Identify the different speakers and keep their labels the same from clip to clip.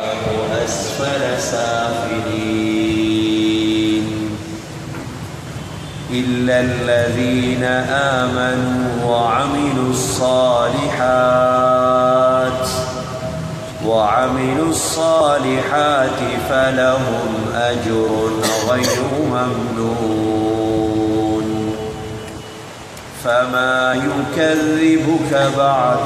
Speaker 1: أسفل سافلين إلا الذين آمنوا وعملوا الصالحات وعملوا الصالحات فلهم أجر غير ممنون فما يكذبك بعد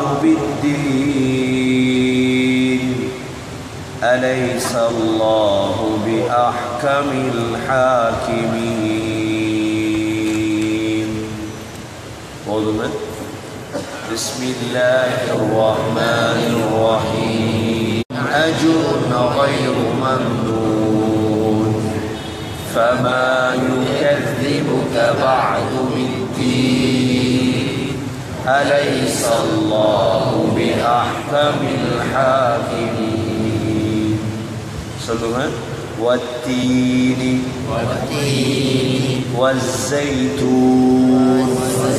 Speaker 1: بالدين أليس الله بأحكم الحاكمين போதுமே بسم الله الرحمن الرحيم أجر غير ممنون فما يكذبك بعد بالدين أليس الله بأحكم الحاكمين صلوا والتين والزيتون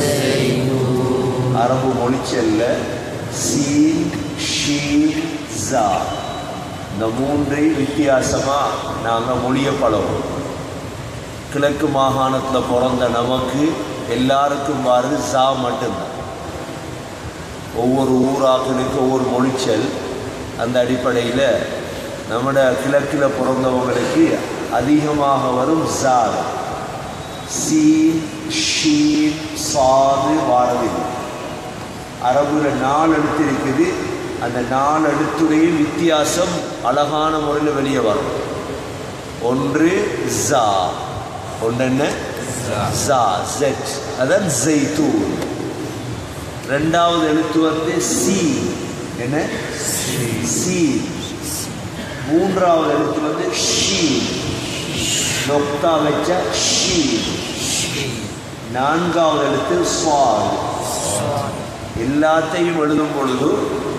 Speaker 1: அரபு மொழிச்சல்ல scene Sheen ஜா இந்த மூன்றை வித்தியாசமா நாங்க மொழிய பழகும் கிழக்கு மாகாணத்தில் பிறந்த நமக்கு எல்லாருக்கும் வாருது ஜா மட்டும்தான் ஒவ்வொரு ஊராக்களுக்கு ஒவ்வொரு மொழிச்சல் அந்த அடிப்படையில் நம்மட கிழக்கில் பிறந்தவங்களுக்கு அதிகமாக வரும் ஜார் சீன் ஷீன் சாது வாரதில்லை அரபுல நாலு எழுத்து இருக்குது அந்த நாலு எழுத்துடைய வித்தியாசம் அழகான முறையில் வெளியே வரும் ஒன்று ஜா ஒன்று என்ன ஜா ஜெட் அதான் ஜெய்தூன் ரெண்டாவது எழுத்து வந்து சி என்ன சி மூன்றாவது எழுத்து வந்து ஷீ நொக்தா வச்ச ஷீ நான்காவது எழுத்து ஸ்வாத் எல்லாத்தையும் எழுதும் பொழுது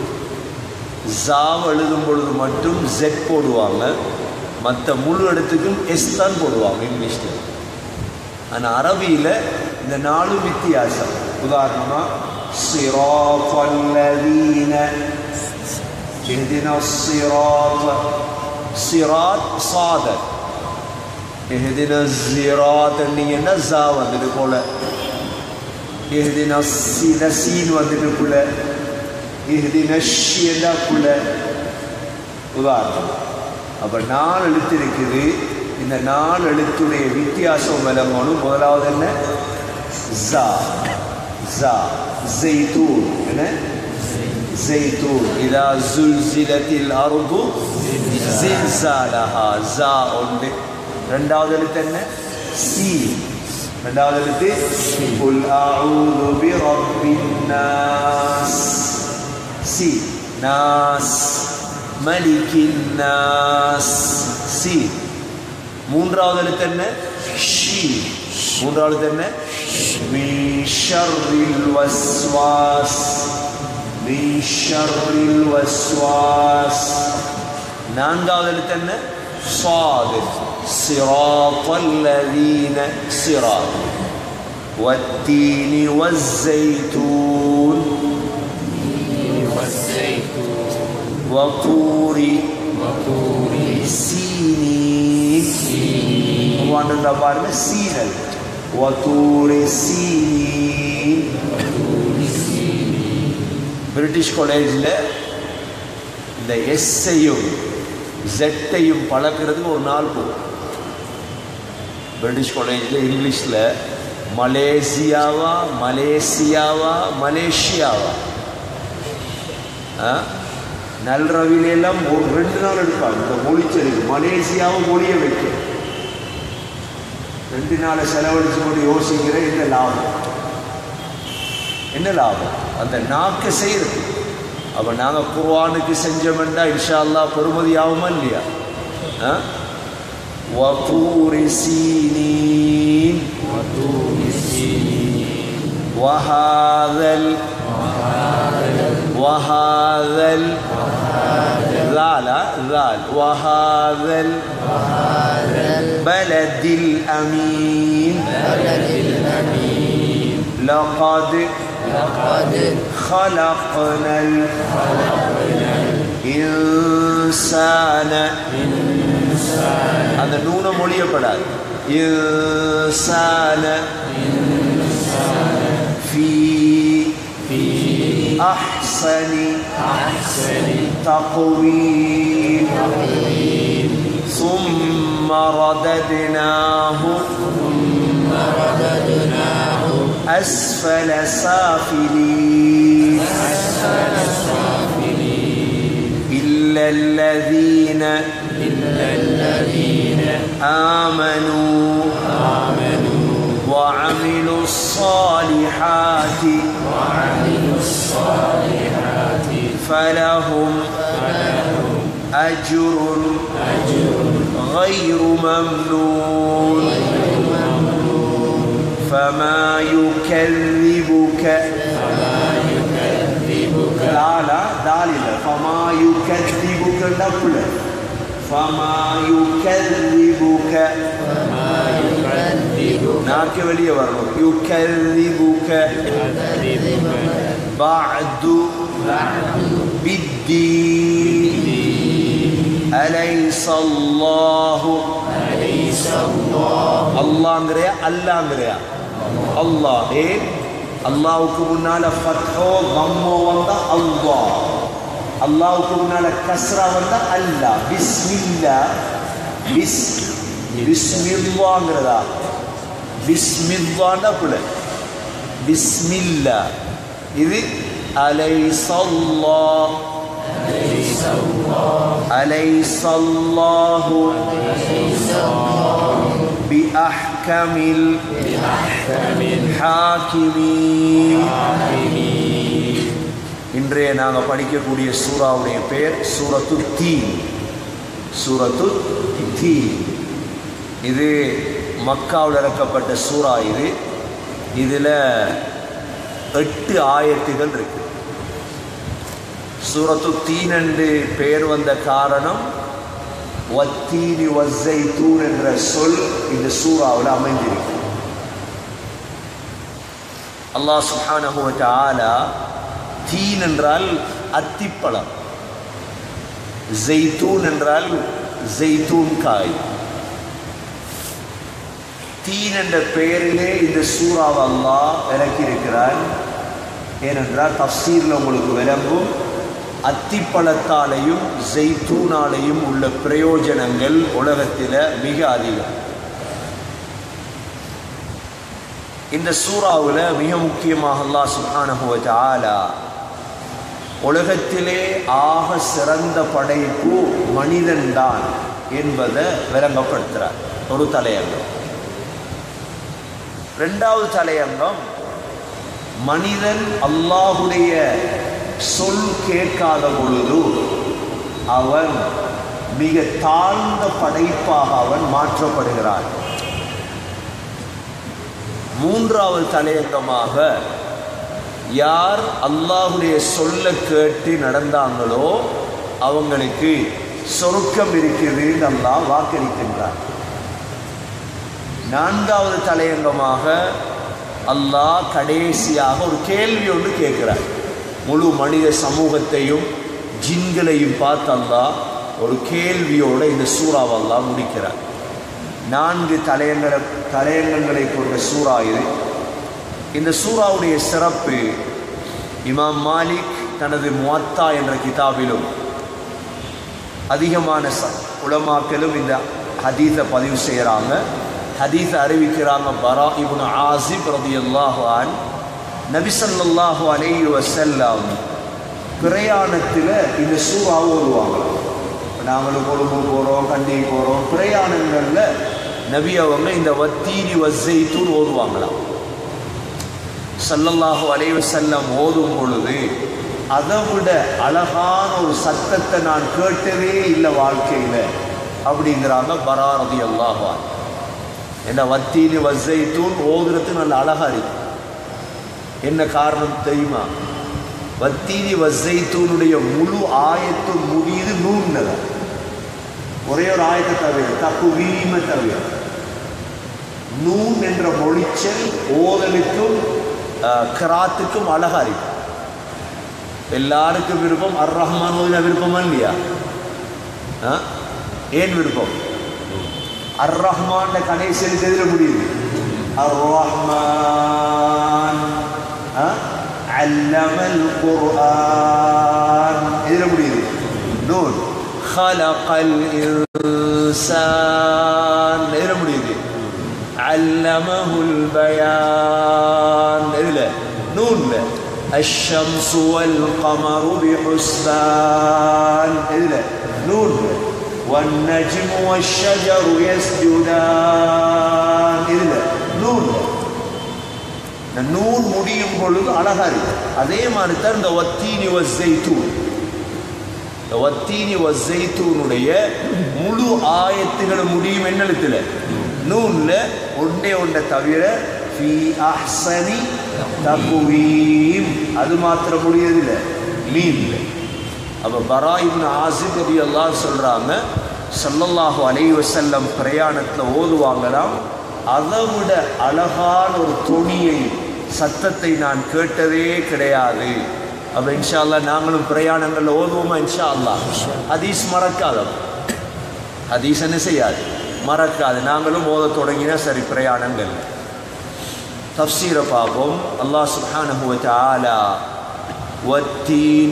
Speaker 1: ஜாவ் எழுதும் பொழுது மட்டும் ஜெட் போடுவாங்க மற்ற முழு இடத்துக்கும் எஸ் தான் போடுவாங்க இங்கிலீஷில் ஆனால் அரபியில் இந்த நாலு வித்தியாசம் உதாரணமாக சிராஃபல்லதீன اهدنا الصراط صراط صادق اهدنا الزراط நீங்கன்னா ஜா வந்துட்டு போல اهدنا السين வந்துட்டுக்குள்ள اهدنا الشيلاக்குள்ள உதாரணம் அப்ப நாலு எழுத்து இருக்குது இந்த நாலு எழுத்துடைய வித்தியாசம் விளங்கணும் முதலாவது என்ன ஜா ஜா ஜெய்தூன் என்ன زيتون إذا زلزلت الأرض زلزالها زا ஒன்று ரெண்டாவது எழுத்து என்ன சி ரெண்டாவது எழுத்து குல் அஊது பி ரப்பின் நாஸ் சி நாஸ் மலிக்கின் நாஸ் சி மூன்றாவது எழுத்து என்ன ஷி மூன்றாவது எழுத்து என்ன மின் ஷர்ரில் வஸ்வாஸ் من شر الوسواس நான்காவது எழுத்து என்ன صاد صراط الذين صراط والتين والزيتون وطور سينين وانا பாருங்க சீனல் وطور سينين பிரிட்டிஷ் காலேஜில் இந்த எஸ்ஸையும் ஜெட்டையும் பழக்கிறதுக்கு ஒரு நாள் போகும் பிரிட்டிஷ் காலேஜில் இங்கிலீஷில் மலேசியாவா மலேசியாவா மலேசியாவா நல்ரவிலெல்லாம் ஒரு ரெண்டு நாள் எடுப்பாங்க இந்த மொழிச்சலுக்கு மலேசியாவை மொழிய வைக்க ரெண்டு நாளை செலவழிச்சு கொண்டு யோசிக்கிற இந்த லாபம் என்ன லாபம் அந்த நாக்கு செய்யறது அப்போ நாங்கள் குர்வானுக்கு செஞ்சோம்னா இன்ஷா அல்லா பெருமதி ஆகுமா இல்லையா وطور سينين وهذا ال وهذا ال ذال ذال وهذا البلد الأمين لقد
Speaker 2: لقد
Speaker 1: خلقنا الإنسان இன்சான அந்த நூன மொழியப்படாது இன்சான في أحسن تقويم ثم رددناه أسفل سافلين إلا الذين آمنوا وعملوا الصالحات فلهم أجر غير ممنون فما يكذبك لا لا دال فما يكذبك نقل فما يكذبك நாக்கு வெளியே வரணும் யுகذبك بعد بالدين أليس الله அல்லாங்கிறையா அல்லாங்கிறையா அல்லாஹ் ஏன் அல்லாவுக்கு முன்னால ஃபத்ஹோ கம்மோ வந்தா அல்லாஹ் அல்லாவுக்கு முன்னால கஸ்ரா வந்தா அல்லாஹ் பிஸ்மில்லா பிஸ் பிஸ்மில்லாங்கிறதா பிஸ்மில்லாண்டா புல பிஸ்மில்லா இது அலைசல்லா அலைசல்லாஹு بأحكم الحاكمين இன்றைய நாங்கள் படிக்கக்கூடிய சூறாவுடைய பெயர் சூரத்து தீ சூரத்து தீ இது மக்காவில் இறக்கப்பட்ட சூறா இது இதில் எட்டு ஆயத்துகள் இருக்கு சூரத்து தீன் என்று பெயர் வந்த காரணம் வத்தீனி வஸ்ஸை தூன் என்ற சொல் இந்த சூறாவில் அமைந்திருக்கு அல்லாஹ் சுப்ஹானஹு வ தஆலா தீன் என்றால் அத்திப்பழம் ஜெய்தூன் என்றால் ஜெய்தூன் காய் தீன் என்ற பெயரிலே இந்த சூறாவை அல்லாஹ் இறக்கியிருக்கிறான் ஏனென்றால் தஃசீரில் உங்களுக்கு விளங்கும் அத்திப்பழத்தாலையும் ஜெய்தூனாலையும் உள்ள பிரயோஜனங்கள் உலகத்தில் மிக அதிகம் இந்த சூறாவில் மிக முக்கியமாக அல்லாஹ் சுப்ஹானஹு வ தஆலா உலகத்திலே ஆக சிறந்த படைப்பு மனிதன்தான் என்பதை விளங்கப்படுத்துகிறார் ஒரு தலையங்கம் ரெண்டாவது தலையங்கம் மனிதன் அல்லாஹுடைய சொல் கேட்காத பொழுது அவன் மிக தாழ்ந்த படைப்பாக அவன் மாற்றப்படுகிறான் மூன்றாவது தலையங்கமாக யார் அல்லாஹுடைய சொல்ல கேட்டு நடந்தாங்களோ அவங்களுக்கு சொருக்கம் இருக்குதுன்னு அல்லாஹ் வாக்களிக்கின்றார் நான்காவது தலையங்கமாக அல்லாஹ் கடைசியாக ஒரு கேள்வி ஒன்று கேட்கிறார் முழு மனித சமூகத்தையும் ஜின்களையும் பார்த்து அல்லாஹ் ஒரு கேள்வியோட இந்த சூறாவை அல்லாஹ் முடிக்கிறார் நான்கு தலையங்களை தலையங்கங்களை கொண்ட சூறா இது இந்த சூறாவுடைய சிறப்பு இமாம் மாலிக் தனது முவத்தா என்ற கிதாபிலும் அதிகமான ச உலமாக்களும் இந்த ஹதீஸை பதிவு செய்கிறாங்க ஹதீஸை அறிவிக்கிறாங்க பரா இப்னு ஆசிப் ரதியல்லாஹு அன் நபி ஸல்லல்லாஹு அலைஹி வஸல்லம் பிரயாணத்தில் இந்த சூறாவை ஓதுவாங்க இப்ப நாங்களும் கொழும்பு போகிறோம் கண்டி போகிறோம் பிரயாணங்களில் நபி அவங்க இந்த வத்தீரி வஸ்ஸைத்தூன் ஓதுவாங்களாம் சல்லல்லாஹு அலைஹி வஸல்லம் ஓதும் பொழுது அதை விட அழகான ஒரு சத்தத்தை நான் கேட்டதே இல்லை வாழ்க்கையில் அப்படிங்கிறாங்க பராரதி அல்லாஹா என்ன வத்தீனி வஸ்ஸைத்தூன் ஓதுறது நல்ல அழகா இருக்கு என்ன காரணம் தெரியுமா வத்தீனி வஸ்ஸைத்தூனுடைய முழு ஆயத்து முடியுது நூன்னத ஒரே ஒரு ஆயத்தை தவிர தப்பு வீம தவிர நூன் என்ற மொழிச்சல் ஓதலுக்கும் அஹ், கிராத்துக்கும் அழகா இருக்கு எல்லாருக்கும் விருப்பம் அர் ரஹ்மான் ஓதின விருப்பமா இல்லையா ஆ? ஏன் விருப்பம் அர் ரஹ்மான் கடைசியில் எதிர முடியுது அர் ரஹ்மான் அல்லமல் குர்ஆன் எதிர முடியுது நூன் خلقல் இன்சான் எதிர முடியுது அல்லமஹுல் பயான் எதுல நூன்ல الشمس والقمر بحسبان எதுல நூன்ல والنجم والشجر يسجدان இதுல நூன் இந்த நூன் முடியும் பொழுது அழகா இருக்கு அதே மாதிரி தான் இந்த வத்தீனி வஸ்ஸைத்தூன் இந்த வத்தீனி வஸ்ஸைத்தூனுடைய முழு ஆயத்துகளும் முடியும் என்னெழுத்துல நூன்ல ஒன்றே ஒன்றை தவிர ஃபி அஹ்சனி தகுவீம் அது மாத்திரம் முடியதில்ல மீன்ல அப்ப பரா இப்னு ஆசிப் ரதி அல்லாஹ் சொல்றாங்க ஸல்லல்லாஹு அலைஹி வஸல்லம் பிரயாணத்துல ஓதுவாங்களாம் அதை விட அழகான ஒரு துணியை சத்தத்தை நான் கேட்டதே கிடையாது அப்ப இன்ஷா அல்லாஹ் நாங்களும் பிரயாணங்கள்ல ஓதுவோமா இன்ஷா அல்லாஹ் ஹதீஸ் மறக்காத ஹதீஸ் என்ன செய்யாது மறக்காது நாங்களும் ஓத தொடங்கினா சரி பிரயாணங்கள் தப்சீரை பார்ப்போம் அல்லாஹ் சுப்ஹானஹு வ தஆலா والتين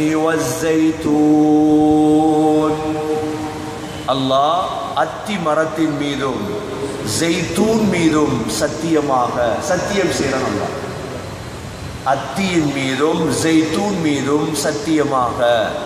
Speaker 1: والزيتون அல்லாஹ் அத்தி மரத்தின் மீதும் ஜெய்தூன் மீதும் சத்தியமாக சத்தியம் செய்யணும் அல்லாஹ் அத்தியின் மீதும் ஜெய்தூன் மீதும் சத்தியமாக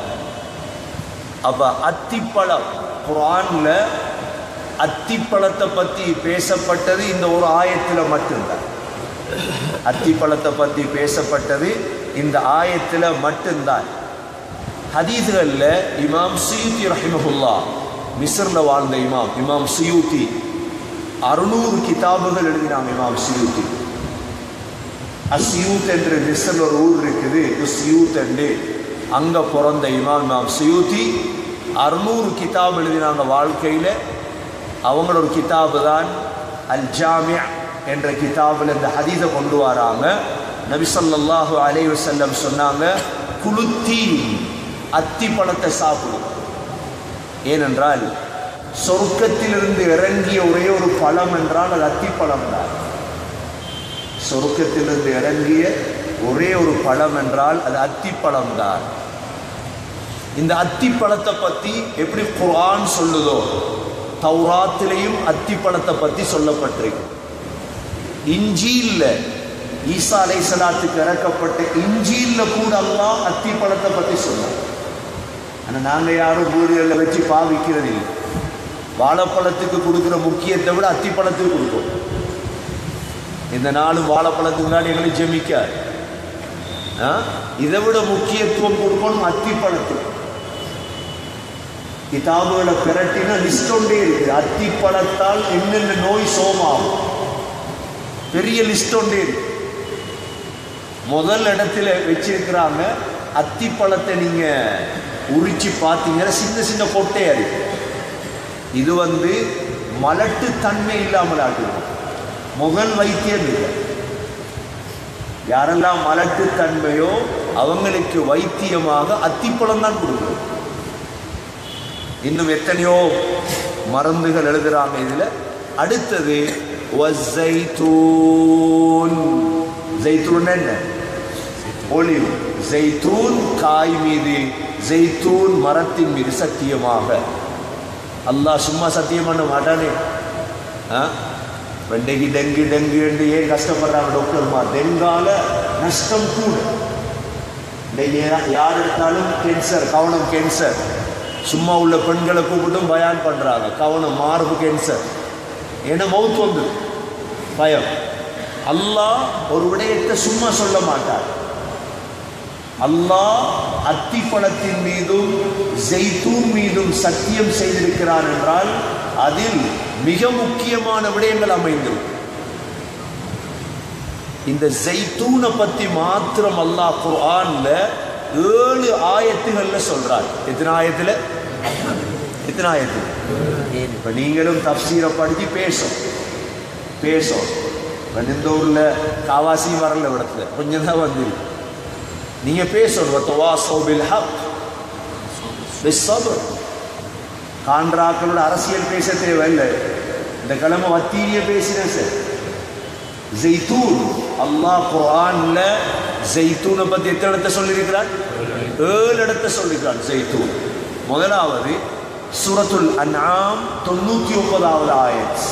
Speaker 1: அப்ப அத்திப்பழம் குரான்ல அத்திப்பழத்தை பத்தி பேசப்பட்டது இந்த ஒரு ஆயத்துல மட்டும்தான் அத்திப்பழத்தை பத்தி பேசப்பட்டது இந்த ஆயத்துல மட்டும்தான் ஹதீதுகளில் இமாம் சுயூத்தி ரஹிமஹுல்லா மிஸ்ரில் வாழ்ந்த இமாம் இமாம் சுயூத்தி அறுநூறு கிதாபுகள் எழுதினாங்க இமாம் சுயூத்தி அஸ்யூத் என்று மிஸ்ரில் ஒரு ஊர் இருக்குது சுயூத் என்று அங்கே பிறந்த இமாம் இமாம் சுயூத்தி அறுநூறு கிதாப் எழுதினாங்க வாழ்க்கையில் அவங்களோட ஒரு கிதாபு தான் அல் ஜாமியா என்ற கிதாபில் இந்த ஹதீஸை கொண்டு வராங்க நபி ஸல்லல்லாஹு அலைஹி வஸல்லம் சொன்னாங்க குளுத்தி அத்தி பழத்தை சாப்பிடும் ஏனென்றால் சொர்க்கத்திலிருந்து இறங்கிய ஒரே ஒரு பழம் என்றால் அது அத்திப்பழம் தான் சொர்க்கத்திலிருந்து இறங்கிய ஒரே ஒரு பழம் என்றால் அது அத்திப்பழம் தான் இந்த அத்திப்பழத்தை பற்றி எப்படி குர்ஆன் சொல்லுதோ தௌராத்திலையும் அத்திப்பழத்தை பற்றி சொல்லப்பட்டிருக்கு இஞ்சியில் ஈசா அலைசலாத்துக்கு இறக்கப்பட்ட இஞ்சியில் கூட அல்லாஹ் அத்திப்பழத்தை பற்றி சொன்னார் ஆனால் நாங்கள் யாரும் வீடுகளில் வச்சு பாவிக்கிறது இல்லை வாழைப்பழத்துக்கு கொடுக்குற முக்கியத்தை விட அத்திப்பழத்துக்கு கொடுக்கும் இந்த நாளும் வாழைப்பழத்துக்கு முன்னாடி எங்களுக்கு ஜெமிக்காது ஆ? இதை விட முக்கியத்துவம் கொடுக்கணும் அத்திப்பழத்துக்கு கிதாபுகளை பிரட்டினா லிஸ்ட் ஒன்றே இருக்குது அத்திப்பழத்தால் என்னென்ன நோய் சோமாகும் பெரிய லிஸ்ட் ஒன்றே இருக்கு முதல் இடத்துல வச்சிருக்கிறாங்க அத்திப்பழத்தை நீங்க உரிச்சு பார்த்தீங்கன்னா சின்ன சின்ன கொட்டையா இருக்கு இது வந்து மலட்டு தன்மை இல்லாமல் ஆக்குது முதல் வைத்தியம் இல்லை யாரெல்லாம் மலட்டு தன்மையோ அவங்களுக்கு வைத்தியமாக அத்திப்பழம் தான் கொடுக்குறது இன்னும் எத்தனையோ மருந்துகள் எழுதுறாங்க இதுல அடுத்தது வஸ்ஸைத்தூன் ஜெய்தூன் என்ன ஒளிவ் ஜெய்தூன் காய் மீது ஜெய்தூன் மரத்தின் மீது சத்தியமாக அல்லாஹ் சும்மா சத்தியம் பண்ண மாட்டானே ஆ வெண்டைக்கு டெங்கு டெங்கு என்று ஏன் கஷ்டப்படுறாங்க டாக்டர்மா டெங்கால நஷ்டம் கூட இன்னைக்கு யா- யார் எடுத்தாலும் கேன்சர் கவனம் கேன்சர் சும்மா உள்ள பெண்களை கூப்பிட்டும் பயான் பண்றாங்க கவனம் மார்பு கேன்சர் ஏன்னா மவுத் வந்து பயம் அல்லாஹ் ஒரு விடயத்தை சும்மா சொல்ல மாட்டார் அல்லாஹ் அத்திப்பழத்தின் மீதும் ஜெய்தூன் மீதும் சத்தியம் செய்திருக்கிறான் என்றால் அதில் மிக முக்கியமான விடயங்கள் அமைந்திருக்கும் இந்த ஜெய்தூனை பத்தி மாத்திரம் அல்லாஹ் குர்ஆன்ல ஏழு ஆயத்துகள்ல சொல்றார் எத்தனை ஆயத்துல எத்தனை ஆயத்து இப்ப நீங்களும் தப்சீரை படிச்சு பேசும் பேசும் இப்ப இந்த ஊர்ல காவாசி வரல இடத்துல கொஞ்சம் தான் வந்துருக்கு நீங்க பேசணும் வத்தவாசோ பில் ஹக் பிஸ்ஸப்ர் காண்ட்ராக்களோட அரசியல் பேச தேவையில்லை இந்த கிழமை வத்தீரிய பேசினேன் சார் ஜெய்தூன் அல்லாஹ் குர்ஆன்ல ஜெய்தூனை பத்தி எத்தனை இடத்த சொல்லியிருக்கிறான் ஏழு இடத்த சொல்லியிருக்கிறான் ஜெய்தூன் முதலாவது சூரத்துல் அன்ஆம் தொண்ணூத்தி ஒன்பதாவது ஆயத்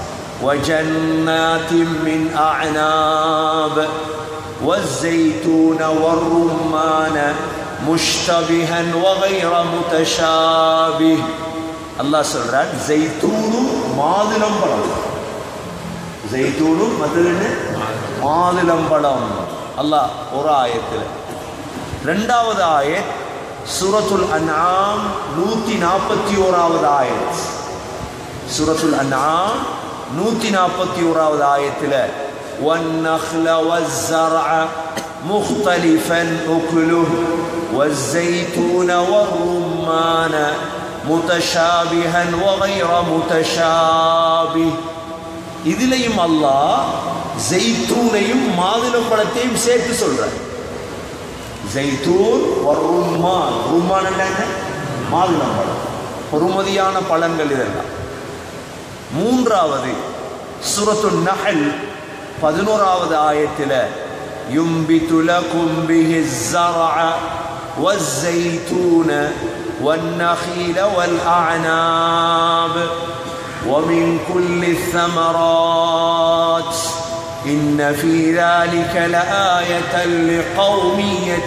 Speaker 1: وجنات من أعناب والزيتون والرمان مشتبها وغير متشابه அல்லாஹ் சொல்றான் ஜெய்தூனும் மாதுளம்பழம் ஜெய்தூனும் மற்றது என்ன மாதுளம்பழம் அல்லாஹ் ஒரு ஆயத்தில் ரெண்டாவது ஆயத் சூரத்துல் அன்ஆம் நூத்தி நாற்பத்தி ஓராவது ஆயத் சூரத்துல் அன்ஆம் நூத்தி நாற்பத்தி ஓராவது ஆயத்தில் والنخل والزرع مختلفا أكله والزيتون والرمان متشابها وغير متشابه இதுலயும் அல்லாஹ் ஜெய்தூனையும் மாதுளம் பழத்தையும் சேர்த்து சொல்றார் ஜெய்தூன் ரும்மான் ரும்மான் என்ன மாதுளம் பழம் பொறுமதியான பழங்கள் இதெல்லாம் மூன்றாவது சுரத்து நஹல் பதினோராவது ஆயத்தில் யும்பித்து லகும் பிஹி الزرع والزيتون والنخيل والأعناب ومن كل الثمرات إن في ذلك لآية لقوم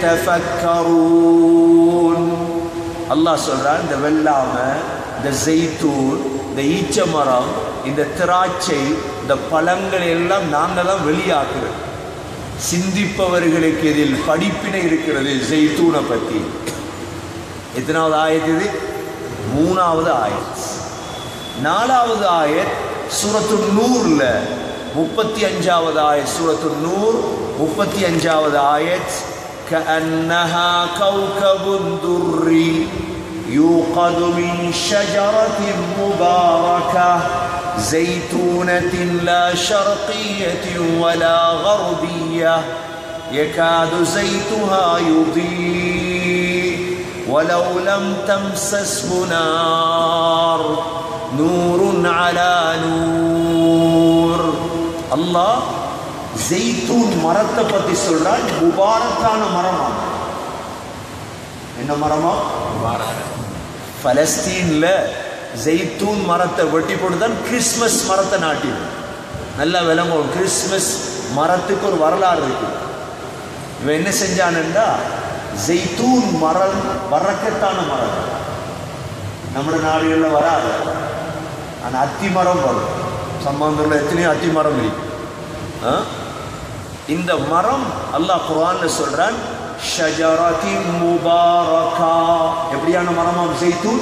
Speaker 1: يتفكرون الله சொல்றான் இந்த வெள்ளாம இந்த ஜெய்தூன் இந்த ஈச்ச மரம் இந்த திராட்சை இந்த பழங்கள் எல்லாம் நாங்கள் தான் வெளியாக்குறோம் சிந்திப்பவர்களுக்கு இதில் படிப்பினை இருக்கிறது ஜெய்தூனை பற்றி எத்தனாவது ஆயத்து இது மூணாவது ஆயத் நாலாவது ஆயத் சூரத்து நூறுல முப்பத்தி அஞ்சாவது ஆயத் சூரத்து நூர் முப்பத்தி அஞ்சாவது ஆயத் كأنها كوكب دري يوقد من شجرة مباركة زيتونة لا شرقية ولا غربية يكاد زيتها يضيء ولو لم تمسسه نار نور على نور الله ஜெய்தூன் மரத்தை பத்தி சொல்றான் முபாரக்கான மரமா என்ன மரமா பலஸ்தீன்ல ஜெய்தூன் மரத்தை வெட்டி போட்டுதான் கிறிஸ்மஸ் மரத்தை நாட்டிடும் நல்லா விளங்கும் கிறிஸ்மஸ் மரத்துக்கு ஒரு வரலாறு இருக்கு இவன் என்ன செஞ்சானுண்டா ஜெய்தூன் மரம் வரக்கத்தான மரம் നമ്മുടെ നാടുകളിൽ വരാതെ ஆனால் அத்தி மரம் வரும் சம்பந்தத்தில் எத்தனையோ அத்தி மரம் இருக்கு ஆ? இந்த மரம் அல்லாஹ் குர்ஆன்ல சொல்றான் ஷஜரதி முபாரகா எப்படியான மரமாம் ஜெய்தூன்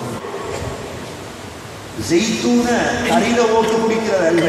Speaker 1: ஜெய்தூன கறியில ஓட்டு குடிக்கிறது அல்ல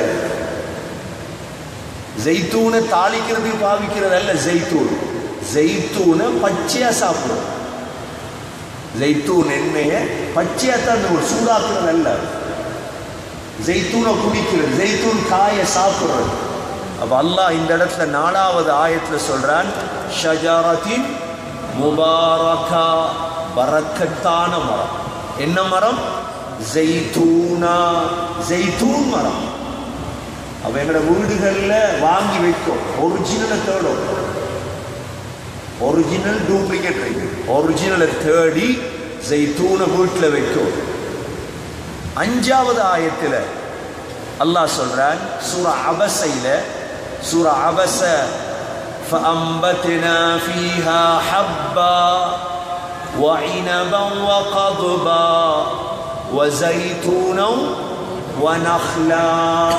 Speaker 1: ஜெய்தூனை தாளிக்கிறதுக்கு பாவிக்கிறது அல்ல ஜெய்தூன் ஜெய்தூனை பச்சையா சாப்பிடும் ஜெய்தூன் எண்ணெயை பச்சையா தான் ஒரு சூடாக்குறது அல்ல ஜெய்தூனை குடிக்கிறது ஜெய்தூன் காயை சாப்பிடுறது அப்ப அல்லாஹ் இந்த இடத்துல நாலாவது ஆயத்துல சொல்றான் ஷஜரத்தின் முபாரகா பரக்கத்தான மரம் என்ன மரம் ஜெய்தூனா ஜெய்தூன் மரம் அப்ப எங்களோட வீடுகள்ல வாங்கி வைக்கும் ஒரிஜினலை தேடும் ஒரிஜினல் டூப்ளிகேட் இருக்கு ஒரிஜினலை தேடி ஜெய்தூனை வீட்டில் வைக்கும் அஞ்சாவது ஆயத்தில் அல்லாஹ் சொல்றான் சூரா அபசையில சூரா அபச فأنبتنا فيها حبا وعنبا وقضبا وزيتونا ونخلا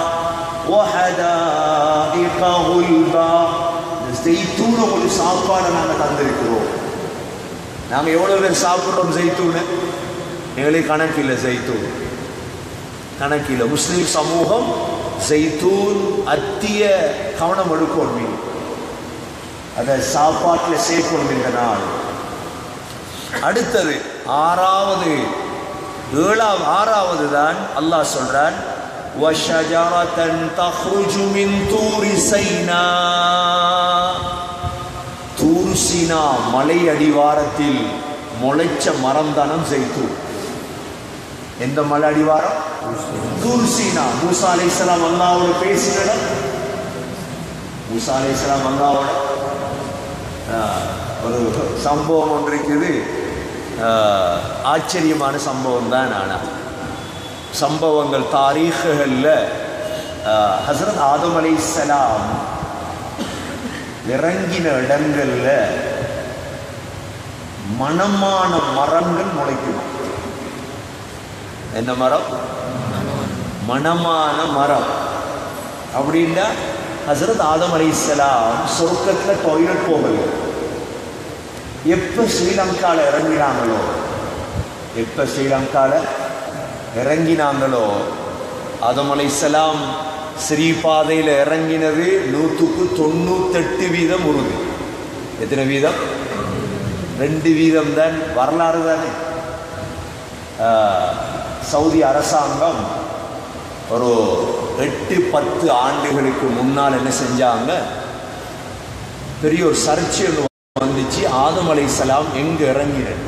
Speaker 1: وحدائق غلبا ஜெய்தூனை ஒரு சாப்பாடை நாங்கள் தந்திருக்கிறோம் நாங்கள் எவ்வளோ பேர் சாப்பிட்றோம் ஜெய்தூனை எங்களுக்கு கணக்கு இல்லை ஜெய்தூன் கணக்கில் முஸ்லிம் சமூகம் ஜெய்தூன் அத்திய கவனம் எடுக்கணும் அதை சாப்பாட்டில் சேர்க்கணும் இந்த நாள் அடுத்தது ஆறாவது ஏழாவது ஆறாவது தான் அல்லாஹ் சொல்றான் وَشَجَرَةً تَخْرُجُ مِنْ طُورِ سَيْنَاءَ தூர் சீனா மலை அடிவாரத்தில் முளைச்ச மரம் தானம் ஜெய்தூன் எந்த மலை அடிவாரம் தூர்சீனா மூசா அலைஹிஸ்ஸலாம் அல்லாவோட பேசின இடம் மூசா அலைஹிஸ்ஸலாம் அல்லாவோட ஆஹ், ஒரு சம்பவம் ஒன்று இருக்குது ஆஹ், ஆச்சரியமான சம்பவம் தான் ஆனா சம்பவங்கள் தாரீഖுகளில் ஹசரத் ஆதம் அலைஹிஸ்ஸலாம் இறங்கின இடங்கள்ல மணமான மரங்கள் முளைக்கும் என்ன மரம் மணமான மரம் அப்படின்னா ஹசரத் ஆதம் அலைஹிஸ்ஸலாம் சொர்க்கத்தில் டாய்லெட் போகல எப்போ ஸ்ரீலங்கால இறங்கினாங்களோ எப்போ ஸ்ரீலங்கால இறங்கினாங்களோ ஆதம் அலைஹிஸ்ஸலாம் ஸ்ரீபாதையில் இறங்கினது நூற்றுக்கு தொண்ணூத்தெட்டு வீதம் உறுதி எத்தனை வீதம் ரெண்டு வீதம் தான் வரலாறு தானே ஆஹ், சவுதி அரசாங்கம் ஒரு எட்டு பத்து ஆண்டுகளுக்கு முன்னால் என்ன செஞ்சாங்க பெரிய ஒரு சர்ச்சை ஒன்று வந்துச்சு ஆதம் அலைஹிஸ்ஸலாம் எங்க இறங்கினர்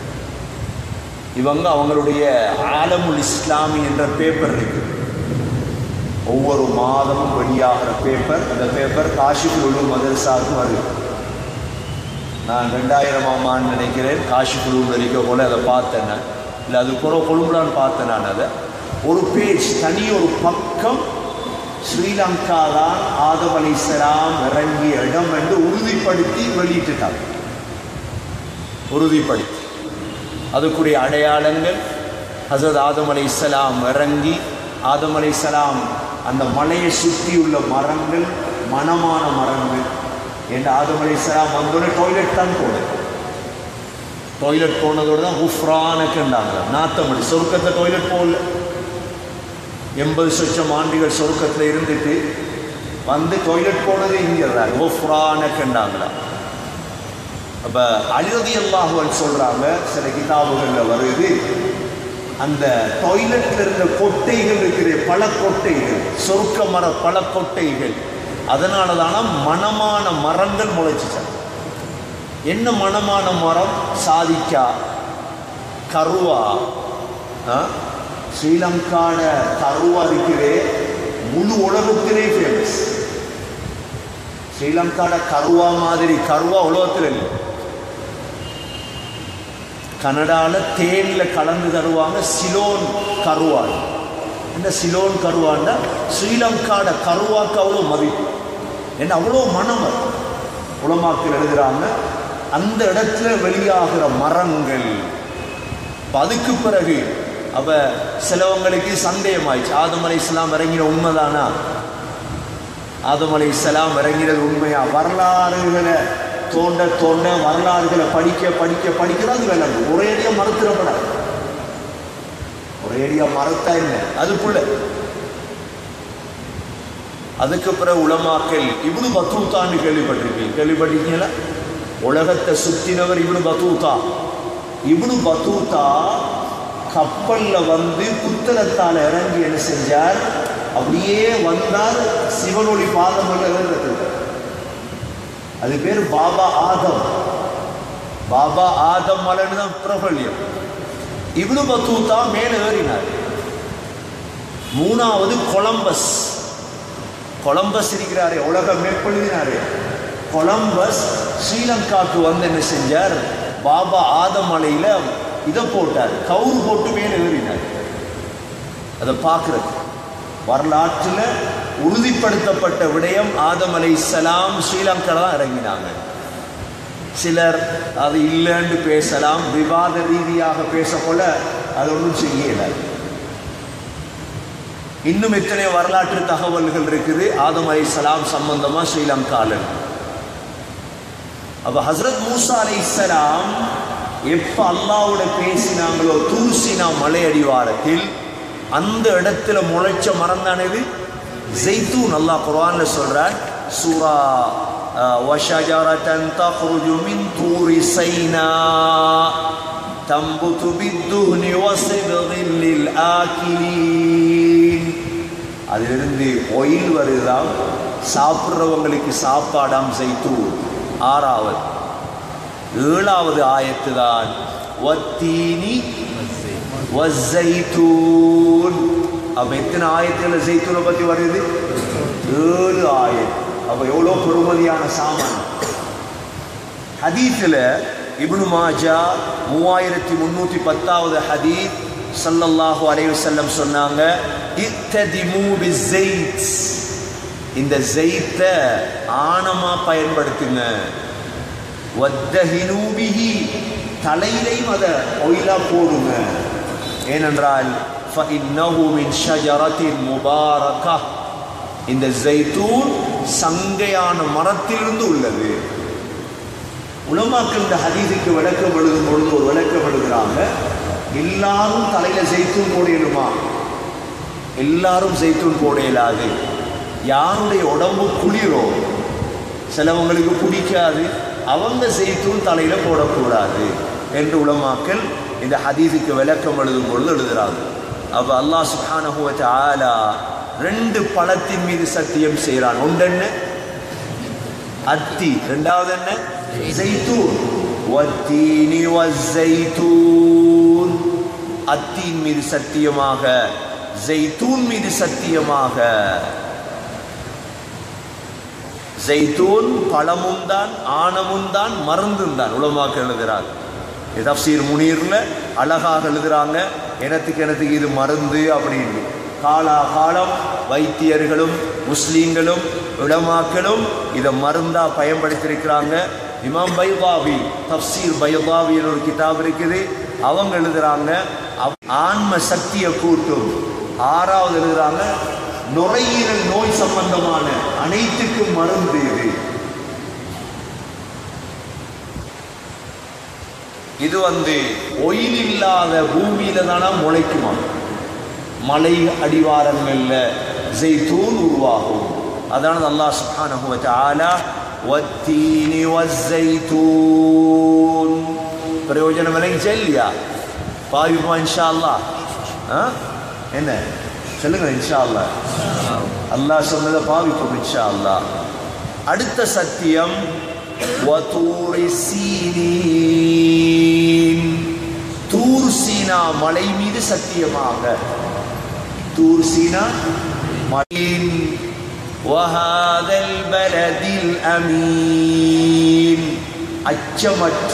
Speaker 1: இவங்க அவங்களுடைய ஆலமுல் இஸ்லாமி என்ற பேப்பர் இருக்கு ஒவ்வொரு மாதமும் வெளியாகிற பேப்பர் அந்த பேப்பர் காஷிபுல் உலூம் மதரசாவுக்கு வருது நான் ரெண்டாயிரமாம் ஆண்டு நினைக்கிறேன் காஷிபுல் வரைக்கும் போல அதை பார்த்தேன் நான் இல்லை அது கூட கொழும்புலான்னு பார்த்தேன் நான் அதை ஒரு பேஜ் தனி ஒரு பக்கம் ஸ்ரீலங்கா தான் ஆதம் அலைஹிஸ்ஸலாம் இறங்கிய இடம் என்று உறுதிப்படுத்தி வெளியிட்டுட்டாங்க உறுதிப்படுத்தி அதுக்குரிய அடையாளங்கள் ஹசரத் ஆதம் அலைஹிஸ்ஸலாம் இறங்கி ஆதம் அலைஹிஸ்ஸலாம் அந்த மலையை சுற்றியுள்ள மரங்கள் மணமான மரங்கள் என்று ஆதம் அலைஹிஸ்ஸலாம் வந்தோடனே டாய்லெட் தான் போனது டாய்லெட் போனதோடு தான் உஃப்ரானுக்குண்டாங்க நாத்தமடி சொர்க்கத்தை டாய்லெட் போகல எண்பது சொச்சம் ஆண்டுகள் சொர்க்கத்தில் இருந்துட்டு வந்து டாய்லெட் போனது இங்கே தான் உஃப்ரானுக்குண்டாங்களா அப்போ அழுதி அல்லாஹுவன் சொல்கிறாங்க சில கிதாபுகளில் வருது அந்த டாய்லெட்டில் இருந்த கொட்டைகள் இருக்கிற பல கொட்டைகள் சொர்க்க மர பல கொட்டைகள் அதனால தான மணமான மரங்கள் முளைச்சிச்சாங்க என்ன மணமான மரம் சாதிக்கா கருவா ஆ? ஸ்ரீலங்காட கருவா இருக்கிறே முழு உலகத்திலே ஃபேமஸ் ஸ்ரீலங்காட கருவா மாதிரி கருவா உலகத்தில் இல்லை கனடாவில் தேனில் கலந்து தருவாங்க சிலோன் கருவான் என்ன சிலோன் கருவான்னா ஸ்ரீலங்காட கருவாக்கு அவ்வளோ மதிப்பு என்ன அவ்வளோ மனம் அது. உலமாக்கள் எழுதுறாங்க அந்த இடத்துல வெளியாகிற மரங்கள் அப்ப அதுக்கு பிறகு அப்ப சிலவங்களுக்கு சந்தேகமாயிடுச்சு ஆதம் அலை இஸ்லாம் இறங்கின உண்மைதானா ஆதம் அலை இஸ்லாம் இறங்கினது உண்மையா வரலாறுகளை தோண்ட தோண்ட வரலாறுகளை படிக்க படிக்க படிக்கிறது அது விளங்கும் ஒரேடியா மறுத்துடப்படாது ஒரேடியா மறுத்தா என்ன அதுக்குள்ள அதுக்கு பிறகு உலமாக்கல் இவனு பத்தூத்தான்னு கேள்விப்பட்டிருக்கீங்க கேள்விப்பட்டிருக்கீங்களா உலகத்தை சுத்தினவர் இவனு பத்தூத்தா இவனு பத்தூத்தா கப்பல்ல வந்து புத்தகத்தால் இறங்கி என்ன செஞ்சார் அப்படியே வந்தார் சிவனொளி பாதம் இறங்கிறது அது பேர் பாபா ஆதம் பாபா ஆதம் மலைன்னு தான் பிரபல்யம் இவனு பத்தூத்தா மேலே ஏறினார் மூணாவது கொலம்பஸ் கொலம்பஸ் இருக்கிறாரே உலக மேற்படுத்தினாரே கொலம்பஸ் ஸ்ரீலங்காவுக்கு வந்து என்ன செஞ்சார் பாபா ஆதமலையில் இதை போட்டார் கவுரு போட்டு மேலே ஏறினார் அதை பார்க்குறது வரலாற்றில் உறுதிப்படுத்தப்பட்ட விடயம் ஆதம் அலை இஸ்லாம் ஸ்ரீலங்காவில் தான் இறங்கினாங்க சிலர் அது இல்லைன்னு பேசலாம் விவாத ரீதியாக பேசப்போல அது ஒன்றும் செய்யலை இன்னும் எத்தனை வரலாற்று தகவல்கள் இருக்குது ஆதம் அலை சலாம் சம்பந்தமா ஸ்ரீலங்காவில் அப்ப ஹசரத் மூசா அலை சலாம் எப்ப அல்லாவோட பேசினாங்களோ தூசினா மலை அடிவாரத்தில் அந்த இடத்துல முளைச்ச மரம் தானே ஜெய்தூன் அல்லாஹ் குர்ஆன்ல சொல்றார் சூரா وشجرة تخرج من طور سيناء تنبت بالدهن وصبغ للآكلين அதிலிருந்து ஒயில் வருதாம் சாப்பிட்றவங்களுக்கு சாப்பாடாம் செய்தூர் ஆறாவது ஏழாவது ஆயத்து தான் வத்தீனி வஸ்ஸைத்தூன் அப்ப எத்தனை ஆயத்துல ஜெய்தூனை பத்தி வருது ஏழு ஆயத் அப்ப எவ்வளவு பெருமதியான சாமான் ஹதீத்தில் இப்னு மாஜா மூவாயிரத்தி முன்னூற்றி பத்தாவது ஹதீத் ஸல்லல்லாஹு அலைஹி வஸல்லம் சொன்னாங்க இத்ததிமு பிஸ்ஸைத் இந்த ஜெயித்தை ஆணமா பயன்படுத்துங்க வத்தஹினு பிஹி தலையிலையும் அதை ஒயிலா போடுங்க ஏனென்றால் فإنه من شجرة مباركة இந்த ஜெய்தூன் சங்கையான மரத்திலிருந்து உள்ளது உலமாக்கள் இந்த ஹதீஸுக்கு விளக்கம் எழுதும் பொழுது ஒரு விளக்கம் எழுதுகிறாங்க எல்லாரும் தலையில ஜெய்தூன் போடணுமா எல்லாரும் ஜெய்தூன் போட இயலாது யாருடைய உடம்பு குளிரோ சிலவங்களுக்கு பிடிக்காது அவங்க ஜெய்தூன் தலையில போடக்கூடாது என்று உலமாக்கள் இந்த ஹதீஸுக்கு விளக்கம் எழுதும் பொழுது எழுதுகிறாங்க அப்ப அல்லாஹ் சுப்ஹானஹு வ தஆலா ரெண்டு பழத்தின் மீது சத்தியம் செய்கிறான் ஒன்றென்ன அத்தி ரெண்டாவது என்ன ஜெய்தூன் வத்தீனி வஸ்ஸைத்தூன் அத்தியின் மீது சத்தியமாக ஜெய்தூன் மீது சத்தியமாக ஜெய்தூன் பழமும் தான் ஆணமும் தான் மருந்தும் தான் உலமாக்க எழுதுகிறார் தப்சீர் முனீர்ல அழகாக எழுதுறாங்க எனத்துக்கு எனத்துக்கு இது மருந்து அப்படின்னு காலா காலம் வைத்தியர்களும் முஸ்லீம்களும் உலமாக்களும் இதை மருந்தா பயன்படுத்தியிருக்கிறாங்க இமாம் பைபாவி தப்சீர் பைபாவின்னு ஒரு கிதாப் இருக்குது அவங்க எழுதுறாங்க அவ்- ஆன்ம சக்தியை கூட்டும் ஆறாவது எழுதுறாங்க நுரையீரல் நோய் சம்பந்தமான அனைத்துக்கும் மருந்து இது இது வந்து ஒயில் இல்லாத பூமியில தானா முளைக்குமா மலை அடிவாரங்கள்ல ஜெய்தூன் உருவாகும் அதான் அல்லாஹ் சுப்ஹானஹு வ தஆலா வத்தீனி வஸ்ஸைத்தூன் பிரயோஜனம் விளங்கிச்சா இல்லையா பாவிப்போம் இன்ஷா அல்லாஹ் ஆ? என்ன சொல்லுங்க இன்ஷா அல்லாஹ் அல்லாஹ் சொன்னதை பாவிப்போம் இன்ஷா அல்லாஹ் அடுத்த சத்தியம் வதூரி சீனீன் தூர் சீனா மலை மீது சத்தியமாக தூர் சீனா மலையின் وهذا البلد الأمين அச்சமற்ற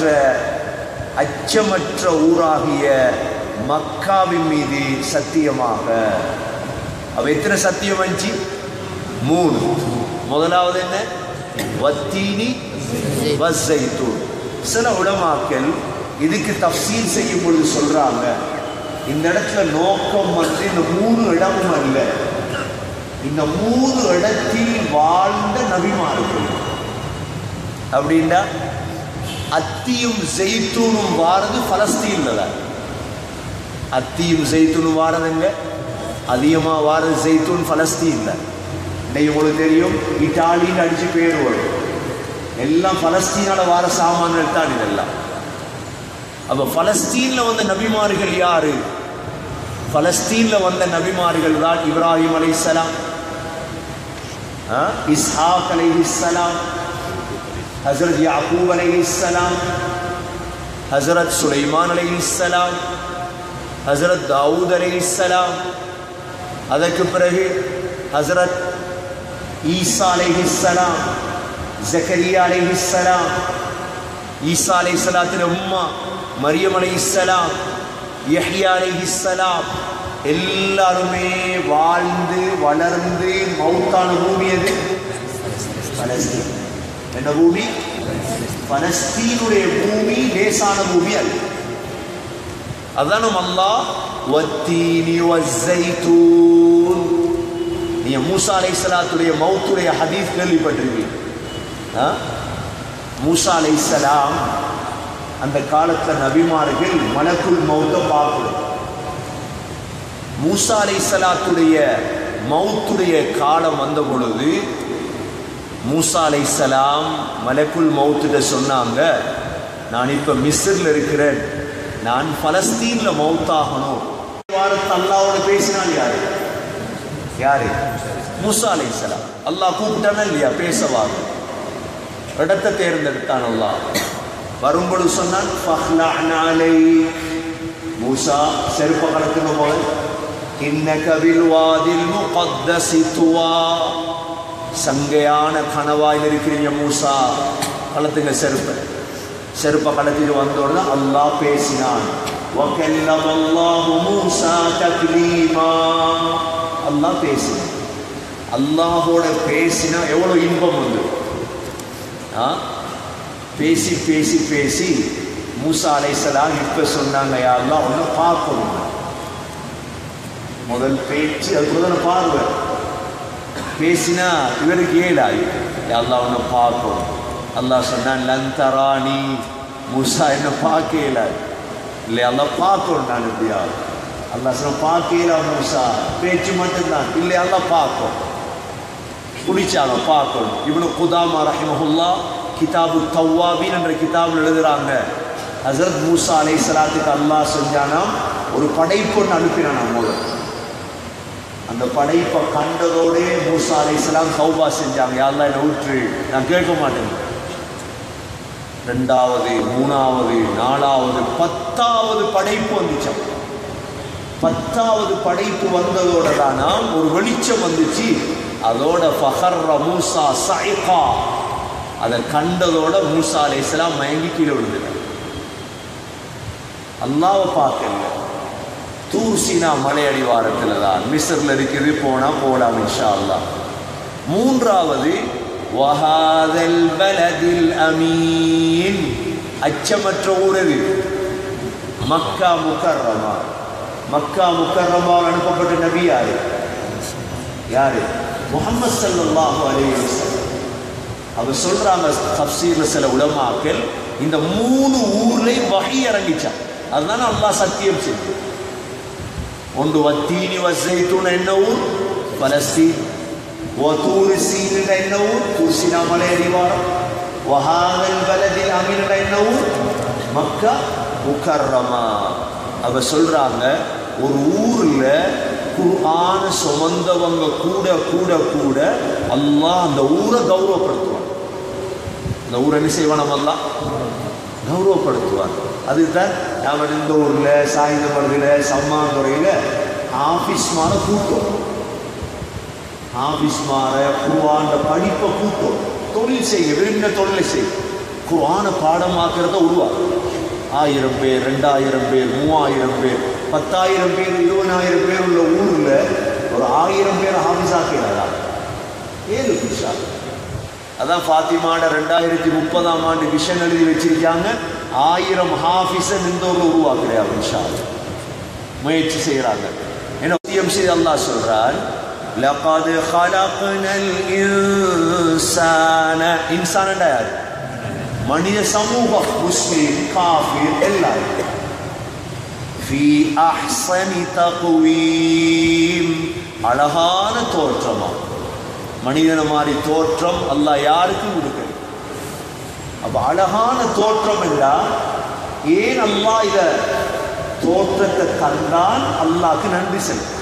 Speaker 1: அச்சமற்ற ஊராகிய மக்காவின் மீது சத்தியமாக அவ எத்தனை சத்தியம் வந்துச்சு மூணு முதலாவது என்ன வத்தீனி வஸ்ஸைத்தூன் சில உலமாக்கள் இதுக்கு தஃசீல் செய்யும் பொழுது சொல்றாங்க இந்த இடத்துல நோக்கம் வந்து இந்த மூணு இடமும் அல்ல இந்த மூணு இடத்தில் வாழ்ந்த நபிமார்கள் அப்படின்னா அத்தியும் ஜெய்தூனும் வாரது பலஸ்தீன்ல தான் அத்தியும் ஜெய்தூனும் வாரதுங்க அதிகமாக வாரது ஜெய்தூன் பலஸ்தீன்ல இன்னைக்கு உங்களுக்கு தெரியும் இட்டாலின்னு அடிச்சு பேர் வரும் எல்லாம் பலஸ்தீனால வார சாமான்கள் தான் இதெல்லாம் அப்ப பலஸ்தீன்ல வந்த நபிமார்கள் யாரு பலஸ்தீன்ல வந்த நபிமார்கள் தான் இப்ராஹிம் அலைஹிஸ்ஸலாம் ஆ, இஸ்ஹாக் அலைஹிஸ்ஸலாம் ஹசரத் யாக்கூப் அலைஹிஸ்ஸலாம் ஹசரத் சுலைமான் அலைஹிஸ்ஸலாம் ஹசரத் தாவூத் அலைஹிஸ்ஸலாம் அதற்கு பிறகு ஹசரத் ஈசா அலைஹிஸ்ஸலாம் ஜக்கரியா அலைஹிஸ்ஸலாம் ஈசா அலைஹிஸ்ஸலாத்தின் உம்மா மரியம் அலைஹிஸ்ஸலாம் யஹ்யா அலைஹிஸ்ஸலாம் எல்லாருமே வாழ்ந்து வளர்ந்து மௌத்தான பூமி எது பலஸ்தீன் என்ன பூமி பலஸ்தீனுடைய பூமி லேசான பூமி அல்ல அதான் நம்ம அல்லாஹ் வத்தீனி வஸ்ஸைத்தூன் நீங்க மூசா அலைஹிஸ்ஸலாத்துடைய மௌத்துடைய ஹதீஸ் கேள்விப்பட்டிருக்கீங்க ஆ? மூசா அலைஹிஸ்ஸலாம் அந்த காலத்துல நபிமார்கள் மலக்குல் மௌத்த பார்க்கணும் மூசா அலைஹிஸ்ஸலாத்துடைய மௌத்துடைய காலம் வந்த பொழுது மூசா அலைஹிஸ்ஸலாம் மலக்குல் மௌத்துட்ட சொன்னாங்க நான் இப்ப மிஸ்ரில் இருக்கிறேன் நான் பலஸ்தீன்ல மௌத்தாகணும் வாரத்து அல்லாவோட பேசினால் யாரு யாரு மூசா அலைஹிஸ்ஸலாம் அல்லாஹ் கூப்பிட்டானா இல்லையா பேசவாங்க இடத்தை தேர்ந்தெடுத்தான் அல்லாஹ் வரும்பொழுது சொன்னான் "ஃபஹ்லஅன் அலைக்." மூசா செருப்ப கணக்குன்னு போது இன்னக பில்வாதில் முகத்தசி துவா சங்கையான கனவாயில் இருக்கிறீங்க மூசா கலத்துங்க செருப்பை செருப்பை கலத்திட்டு வந்த உடனே அல்லாஹ் பேசினான் وَكَلَّمَ اللَّهُ مُوسَى تَكْلِيمًا அல்லாஹ் பேசினான் அல்லாஹோட பேசினா எவ்வளோ இன்பம் வந்து ஆ பேசி பேசி பேசி மூசா அலைசலாம் இப்ப சொன்னாங்க யாரெல்லாம் ஒன்று பார்க்கணும் முதல் பேச்சு அதுக்கு தானே பார்வை பேசினா இவருக்கு ஏழாயி யாரெல்லாம் ஒன்று பார்க்கணும் அல்லாஹ் சொன்னான் லந்தராணி மூசா என்ன பார்க்க இயலாது இல்லை அல்லாஹ் பார்க்கணும் நான் எப்படியா அல்லாஹ் சொன்ன பார்க்கல மூசா பேச்சு மட்டும்தான் இல்லை அல்லாஹ் பார்க்கும் பிடிச்சாங்க பார்க்கணும் இவனு குதாமா ரஹிமஹுல்லா கிதாபு தவ்வாபின் என்ற கிதாபில் எழுதுறாங்க ஹசரத் மூசா அலை சலாத்துக்கு அல்லாஹ் செஞ்சானாம் ஒரு படைப்பு ஒன்று அனுப்பினான் நம்மோட அந்த படைப்பை கண்டதோடே மூசா அலை சலாம் தௌபா செஞ்சாங்க யாரெல்லாம் என்னை விட்டுரு நான் கேட்க மாட்டேன் ரெண்டாவது மூணாவது நாலாவது பத்தாவது படைப்பு வந்துச்சான் பத்தாவது படைப்பு வந்ததோட தானா ஒரு வெளிச்சம் வந்துச்சு அதோட ஃபஹர்ர மூசா சைகா அதை கண்டதோட மூசா அலைஹிஸ்ஸலாம் மயங்கி கீழே விழுந்துட்டார் அல்லாவை பார்க்கல தூர் சீனா மலை அடிவாரத்தில் தான் மிஸ்ரில் இருக்குது போனால் போகலாம் இன்ஷா அல்லாஹ் மூன்றாவது வஹாதல் பலதில் அமீன் அச்சமற்ற ஊர் எது மக்கா முக்கர்ரமா மக்கா முக்கர்ரமா அனுப்பப்பட்ட நபி யாரு யாரு முகமது ஸல்லல்லாஹு அலைஹி வஸல்லம் அவர் சொல்றாங்க தப்சீர்ல சில உலமாக்கள் இந்த மூணு ஊர்லயும் வகை இறங்கிச்சான் அதுதானே அல்லாஹ் சத்தியம் செய்து ஒன்று வத்தீனி வசைத்தூன் என்ன ஊர் பலஸ்தீன் வதூர் சீன் என்ன ஊர் தூசினா மலை அடிவாரம் வஹாதல் பலதில் அமீன் என்ன ஊர் மக்கா முக்கர்ரமா அவ சொல்றாங்க ஒரு ஊர்ல குர்ஆன சுமந்தவங்க கூட கூட கூட அல்லாஹ் அந்த ஊரை கௌரவப்படுத்துவான் அந்த ஊரை என்ன செய்வான் அல்லாஹ் கௌரவப்படுத்துவார் அதுதான் நாம் இந்த ஊரில் சாயுதமலையில் சம்மாந்துறையில் ஆஃபீஸ் மாற கூட்டம் ஆஃபீஸ் மாற குர்ஆன படிப்பை கூட்டம் தொழில் செய்யுங்க விரும்பின தொழிலை செய் குர்ஆனை பாடமாக்குறத உருவாக்கும் ஆயிரம் பேர் ரெண்டாயிரம் பேர் மூவாயிரம் பேர் பத்தாயிரம் பேர் இருபதாயிரம் பேர் உள்ள ஊரில் ஒரு ஆயிரம் பேர் ஆஃபீஸ் ஆக்கிறாரா ஏழு புஷா அதான் ஃபாத்திமாட ரெண்டாயிரத்தி முப்பதாம் ஆண்டு விஷன் எழுதி வச்சிருக்காங்க ஆயிரம் ஹாஃபிஸை நின்றவர்கள் உருவாக்குறாங்க இன்ஷா அல்லாஹ். முயற்சி செய்கிறாங்க என்ன சத்தியம் செய்து அல்லாஹ் சொல்றார் لقد خلقنا الإنسان இன்சானண்டா யார் மனித சமூகம் முஸ்லீம் காஃபிர் எல்லாரும் في أحسن تقويم அழகான தோற்றமா மனிதன மாதிரி தோற்றம் அல்லாஹ் யாருக்கும் கொடுக்கல அப்ப அழகான தோற்றம் என்றா ஏன் அல்லாஹ் இத தோற்றத்தை தந்தான் அல்லாஹ்க்கு நன்றி செலுத்த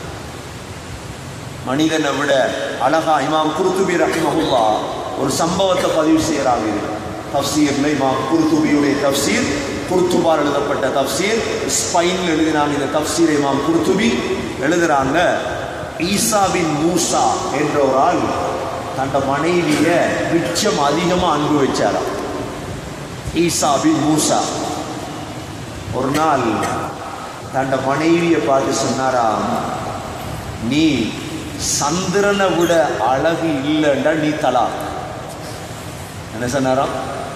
Speaker 1: மனிதனை விட அழகா இமாம் குருத்துபி ரஹிமஹுல்லா ஒரு சம்பவத்தை பதிவு செய்யறாங்க இது தப்சீர்ல இமாம் குருத்துபியுடைய தப்சீர் குருத்துபால் எழுதப்பட்ட தப்சீர் ஸ்பைன்ல எழுதினாங்க இந்த தப்சீர் இமாம் குருத்துபி எழுதுறாங்க ஈசா பின் மூசா என்ற ஒரு ஆள் தன் மனைவிய மிச்சம் அதிகமா அன்பு வச்சாராம் ஈசா பின் மூசா ஒரு நாள் தன் மனைவியை பார்த்து சொன்னாராம் நீ சந்திரனை விட அழகு இல்லைண்டா நீ தலா என்ன சொன்னாராம்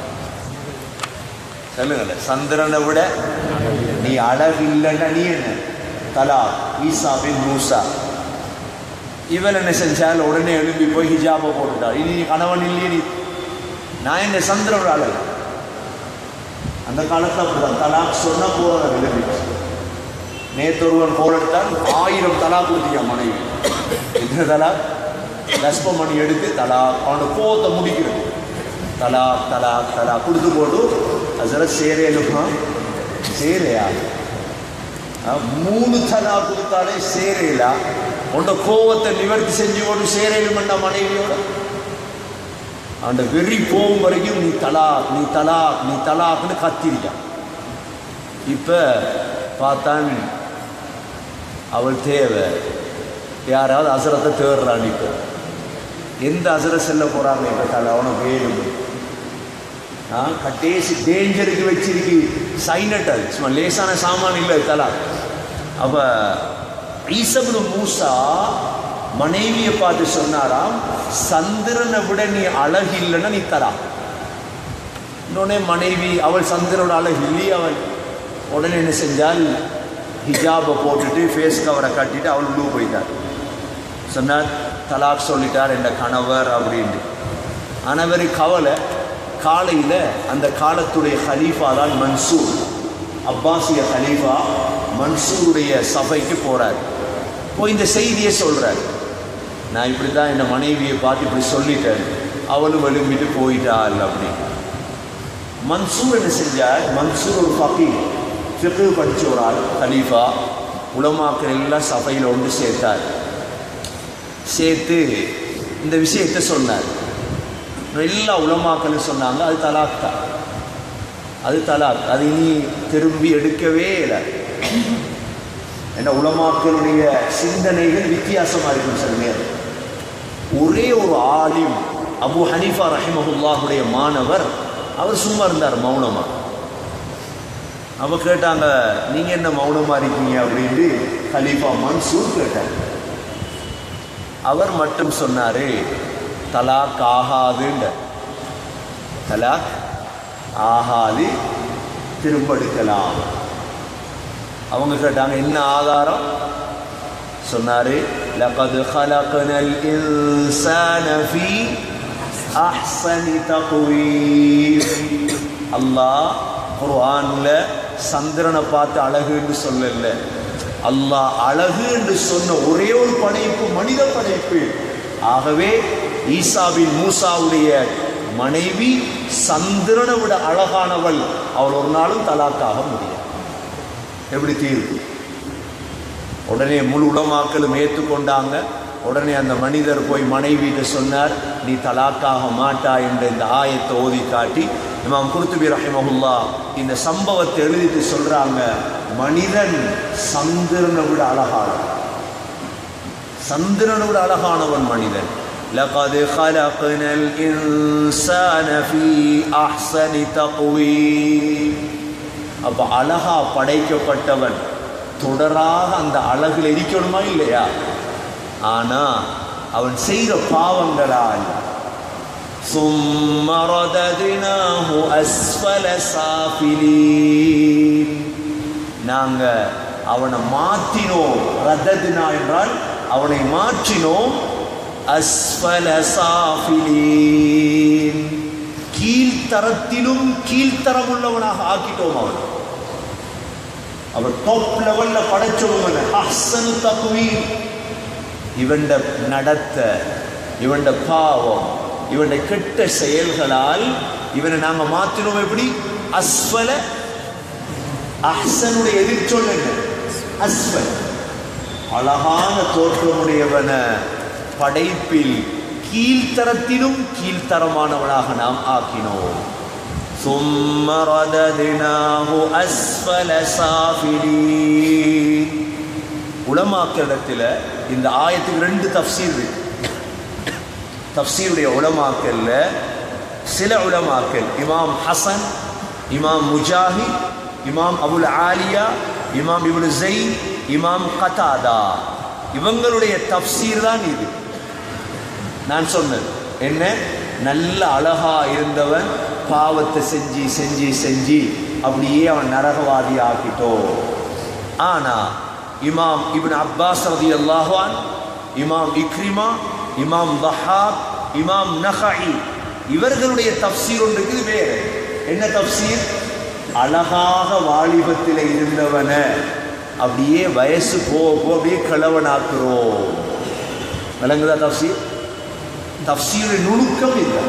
Speaker 1: சொல்லுங்க சந்திரனை விட நீ அழகு இல்லைண்டா நீ என்ன தலா ஈசா பின் மூசா இவன் என்ன செஞ்சால் உடனே எழும்பி போய் ஹிஜாபை போட்டுட்டார் இனி நீ கணவன் இல்லையே நீ நான் என்ன சந்திரனோட அழகு அந்த காலத்தில் அப்படிதான் தலாக் சொன்ன போகிற விளம்பிச்சு நேற்று ஒருவன் போல் எடுத்தால் ஆயிரம் தலா கொடுத்தீங்க மனைவி என்ன தலா தஸ்பமணி எடுத்து தலா அவனோட கோவத்தை முடிக்கிறது தலா தலா தலா கொடுத்து போட்டு அதில் சேரேலுமா சேரையா அஹ் மூணு தலா கொடுத்தாலே சேரையிலா உன்னோட கோவத்தை நிவர்த்தி செஞ்சு போட்டு சேரேலுமெண்டா மனைவியோட அந்த வெறி போகும் வரைக்கும் நீ தலா நீ தலா நீ தலாக்னு கத்திரிக்கான் இப்போ பார்த்தான் அவள் தேவை யாராவது அசரத்தை தேடுறான் இப்போ எந்த அசர செல்ல போகிறாங்க இப்போ தலை அவனுக்கு வேணும் ஆ கட்டேசி டேஞ்சருக்கு வச்சிருக்கு சைனட் அது சும்மா லேசான சாமான் இல்லை தலா அப்போ ஈசபுனு மூசா மனைவியை பார்த்து சொன்னாராம் சந்திரனை விட நீ அழகு இல்லைன்னா நீ தரா இன்னொன்னே மனைவி அவள் சந்திரனோட அழகு இல்லையே அவள் உடனே என்ன செஞ்சால் ஹிஜாபை போட்டுட்டு ஃபேஸ் கவரை கட்டிட்டு அவள் உள்ளே போயிட்டார் சொன்னார் தலாக் சொல்லிட்டார் என்ற கணவர் அப்படின்ட்டு ஆனால் கவலை காலையில் அந்த காலத்துடைய ஹலீஃபா தான் மன்சூர் அப்பாசிய ஹலீஃபா மன்சூருடைய சபைக்கு போகிறார் போய் இந்த செய்தியை சொல்கிறார் நான் இப்படி தான் என் மனைவியை பார்த்து இப்படி சொல்லிட்டேன் அவளும் எழும்பிட்டு போயிட்டாள் அப்படின்னு மன்சூர் என்ன செஞ்சார் மன்சூர் ஒரு ஃபக்கி ஃபிக்கு படித்த ஒரு ஆள் கலீஃபா உலமாக்கள் எல்லாம் சபையில் ஒன்று சேர்த்தார் சேர்த்து இந்த விஷயத்தை சொன்னார் எல்லா உலமாக்களும் சொன்னாங்க அது தலாக் தான் அது தலாக் அது இனி திரும்பி எடுக்கவே இல்லை ஏன்னா உலமாக்களுடைய சிந்தனைகள் வித்தியாசமாக இருக்கும் சில நேரம் ஒரே ஒரு ஆலிம் அபு ஹனீஃபா ரஹிமஹுல்லாஹுடைய மாணவர் அவர் சும்மா இருந்தார் மௌனமா அவ கேட்டாங்க நீங்க என்ன மௌனமா இருக்கீங்க அப்படின்ட்டு ஹலீஃபா மன்சூர் கேட்டார் அவர் மட்டும் சொன்னாரு தலாக் ஆகாதுன்ற தலாக் ஆகாது திரும்ப எடுக்கலாம் அவங்க கேட்டாங்க என்ன ஆதாரம் சொன்னாரு لقد خلقنا الإنسان في أحسن تقويم அல்லாஹ் குர்ஆன்ல சந்திரனை பார்த்து அழகுன்னு சொல்லல அல்லாஹ் அழகு என்று சொன்ன ஒரே ஒரு படைப்பு மனித படைப்பு ஆகவே ஈசாவின் மூசாவுடைய மனைவி சந்திரனை விட அழகானவள் அவள் ஒரு நாளும் தலாக்காக முடியாது எப்படி தீர்வு உடனே முழு உலமாக்களும் ஏற்றுக்கொண்டாங்க உடனே அந்த மனிதர் போய் மனைவிட்டு சொன்னார் நீ தலாக்காக மாட்டா என்ற இந்த ஆயத்தை ஓதி காட்டி இமாம் குருத்துபி ரஹிமஹுல்லா இந்த சம்பவத்தை எழுதிட்டு சொல்றாங்க மனிதன் சந்திரனை விட அழகானவன் சந்திரனை விட அழகானவன் மனிதன் لقد خلقنا الإنسان في أحسن تقويم அப்ப அழகா படைக்கப்பட்டவன் தொடராக அந்த அழகுல இருக்கணுமா இல்லையா ஆனா அவன் செய்த பாவங்களால் ثم رددناه أسفل سافلين நாங்க அவனை மாற்றினோம் ரதத்னா என்றால் அவனை மாற்றினோம் அஸ்வல சாஃபிலீன் கீழ்த்தரத்திலும் கீழ்த்தரம் உள்ளவனாக ஆக்கிட்டோம் அவன் அவர் டாப் லெவல்ல படைச்சவங்க அஹ்சன் தக்வீர் இவண்ட நடத்த இவண்ட பாவம் இவண்ட கெட்ட செயல்களால் இவனை நாங்க மாத்தினோம் எப்படி அஸ்வல அஹ்சனுடைய எதிர்ச்சொல் என்ன அஸ்வல் அழகான தோற்றமுடையவன படைப்பில் கீழ்த்தரத்திலும் கீழ்த்தரமானவனாக நாம் ஆக்கினோம் ثم رددناه أسفل سافلين உலமாக்களிடத்தில் இந்த ஆயத்துக்கு ரெண்டு தப்சீர் இருக்கு தப்சீருடைய உலமாக்கல்ல சில உலமாக்கல் இமாம் ஹசன் இமாம் முஜாஹித் இமாம் அபுல் ஆலியா இமாம் இபுல் ஜெயின் இமாம் கதாதா இவங்களுடைய தப்சீர் தான் இது நான் சொன்னது என்ன நல்ல அழகா இருந்தவன் பாவத்தை செஞ்சு செஞ்சு செஞ்சு அப்படியே அவன் நரகவாதி ஆக்கிட்டோ ஆனா இமாம் இப்னு அப்பாஸ் ரதி அல்லாஹான் இமாம் இக்ரிமா இமாம் தஹாப் இமாம் நஹாயி இவர்களுடைய தப்சீர் ஒன்று இருக்குது வேறு என்ன தப்சீர் அழகாக வாலிபத்தில் இருந்தவன அப்படியே வயசு போக போக அப்படியே கிழவனாக்குறோம் விளங்குதா தப்சீர் தப்சீர் நுணுக்கம் இல்லை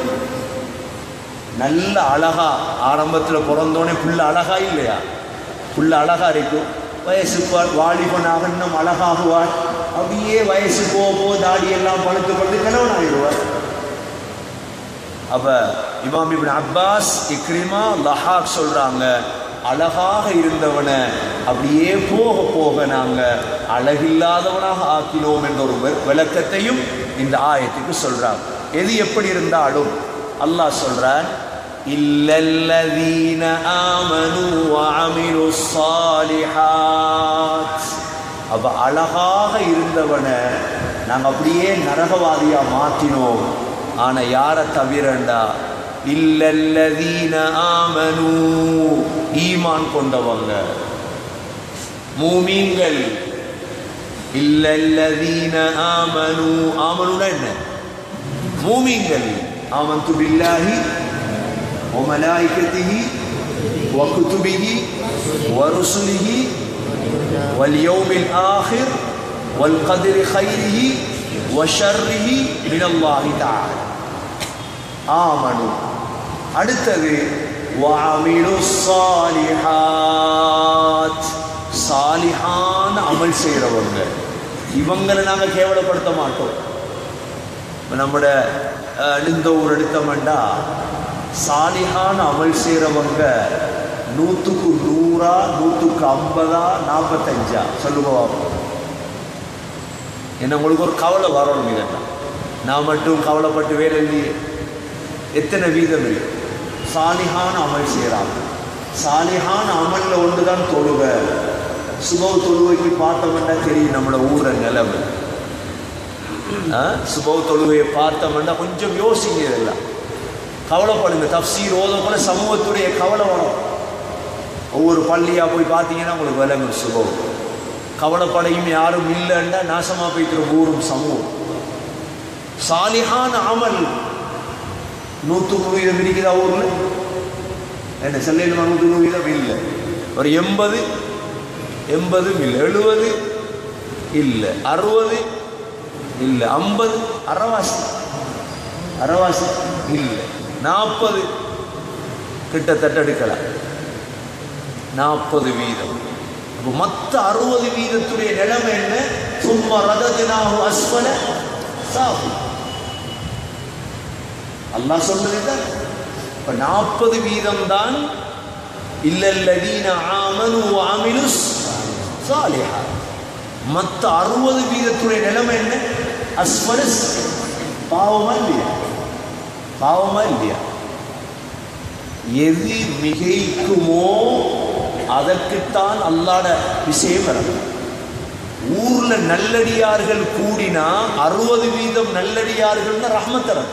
Speaker 1: நல்ல அழகா ஆரம்பத்தில் பிறந்தோடனே புள்ள அழகா இல்லையா புள்ள அழகா இருக்கும் வயசு வாலிபனாக இன்னும் அழகாகுவார் அப்படியே வயசு போக போக தாடி எல்லாம் பழுத்து பழுத்து கிழவன் ஆகிடுவார் அப்ப இமாம் இப்னு அப்பாஸ் இக்ரிமா லஹாக் சொல்றாங்க அழகாக இருந்தவனை அப்படியே போக போக நாங்க அழகில்லாதவனாக ஆக்கினோம் என்ற ஒரு வி- விளக்கத்தையும் இந்த ஆயத்துக்கு சொல்றாங்க எது எப்படி இருந்தாலும் அல்லாஹ் சொல்றான் இல்லல்லதீன ஆமனு வஅமிலு ஸாலிஹாத் அப்ப அழகாக இருந்தவனை நாங்க அப்படியே நரகவாதியா மாத்தினோம் ஆனா யாரை தவிரண்டா இல்லல்லதீன ஆமனு ஈமான் கொண்டவங்க மூமீன்கள் இல்லல்லதீன ஆமனு ஆமனுனா என்ன மூமீன்கள் ஆமந்து பில்லாஹி وملائكته وكتبه ورسله واليوم الآخر والقدر خيره وشره من الله تعالى ஆமனு அடுத்தது وعملوا الصالحات சாலிஹான அமல் செய்கிறவங்க இவங்களை நாங்கள் கேவலப்படுத்த மாட்டோம் இப்போ நம்மட அஹ், இந்த ஊர் எடுத்தோம்டா சாலிஹான அமல் செய்கிறவங்க நூற்றுக்கு நூறா நூற்றுக்கு ஐம்பதா நாற்பத்தஞ்சா சொல்லுவோம் என்ன உங்களுக்கு ஒரு கவலை வரணும் இதெல்லாம் நான் மட்டும் கவலைப்பட்டு வேலை இல்லையே எத்தனை வீதம் இருக்கு சாலிஹான அமல் செய்கிறாங்க சாலிஹான அமல்ல ஒன்று தான் தொழுக சுபவ தொழுவைக்கு பார்த்தோம்னா தெரியும் நம்மளோட ஊர நிலைமை ஆ? சுபவ தொழுகையை பார்த்தோம்னா கொஞ்சம் யோசிங்க இதெல்லாம் கவலைப்படுங்க தப்சீர் ஓத போல சமூகத்துடைய கவலை வரும் ஒவ்வொரு பள்ளியாக போய் பார்த்தீங்கன்னா உங்களுக்கு விளங்கும் சுபம் கவலைப்படையும் யாரும் இல்லைன்னா நாசமாக போய்க்கிற ஊரும் சமூகம் சாலிஹான அமல் நூற்றுக்கு வீதம் இருக்கிற ஊரில் என்ன சென்னையில் நூற்றுக்கு வீதம் இல்லை ஒரு எண்பது எண்பதும் இல்லை எழுபது இல்லை அறுபது இல்லை ஐம்பது அறவாசி அறவாசி இல்லை நாற்பது கிட்டத்தட்ட எடுக்கலாம் நாற்பது வீதம் அப்போ மற்ற அறுபது வீதத்துடைய நிலைமை என்ன சும்மா ரதத்தினாகு அஸ்வல சாகு அல்லாஹ் சொல்றது தான் இப்போ நாற்பது வீதம் தான் இல்லல்லதீன ஆமனு ஆமிலு சாலிஹா மற்ற அறுபது வீதத்துடைய நிலைமை என்ன அஸ்வரஸ் பாவமா இல்லையா பாவமா இல்லையா எது மிகைக்குமோ அதற்குத்தான் அல்லாட விஷயம் வரும் ஊர்ல நல்லடியார்கள் கூடினா அறுபது வீதம் நல்லடியார்கள்னு ரஹ்மத்தரம்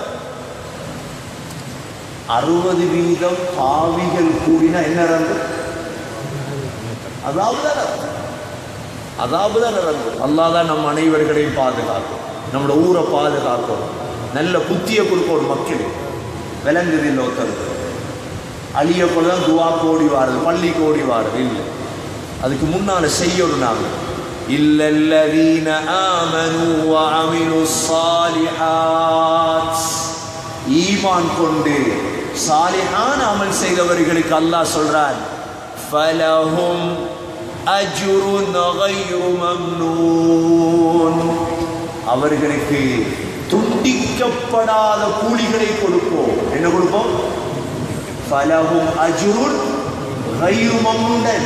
Speaker 1: அறுபது வீதம் பாவிகள் கூடினா என்ன நடக்கும் அதாவது தான் நடக்கும் அதாவது தான் நடக்கும் அல்லாஹ் தான் நம் அனைவர்களையும் பாதுகாக்கும் நம்மளோட ஊரை பாதுகாக்கும் நல்ல புத்தியை கொடுக்கணும் மக்களுக்கு விளங்குது இல்லை ஒருத்தருக்கு அழிய போல தான் துவா கோடி வாருது பள்ளி கோடி வாருது இல்லை அதுக்கு முன்னால செய்யணும் நாங்கள் இல்லல்லதீன ஆமனு வஅமிலு ஸாலிஹாத் ஈமான் கொண்டு சாலிஹான அமல் செய்தவர்களுக்கு அல்லாஹ் சொல்றான் ஃபலஹும் அஜ்ருன் கைரு மம்னூன் அவர்களுக்கு துண்டிக்கப்படாத கூலிகளை கொடுப்போம் என்ன கொடுப்போம் ஃபலஹும் அஜ்ருன் கைரு மம்னூன்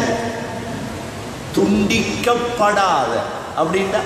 Speaker 1: துண்டிக்கப்படாத அப்படின்னா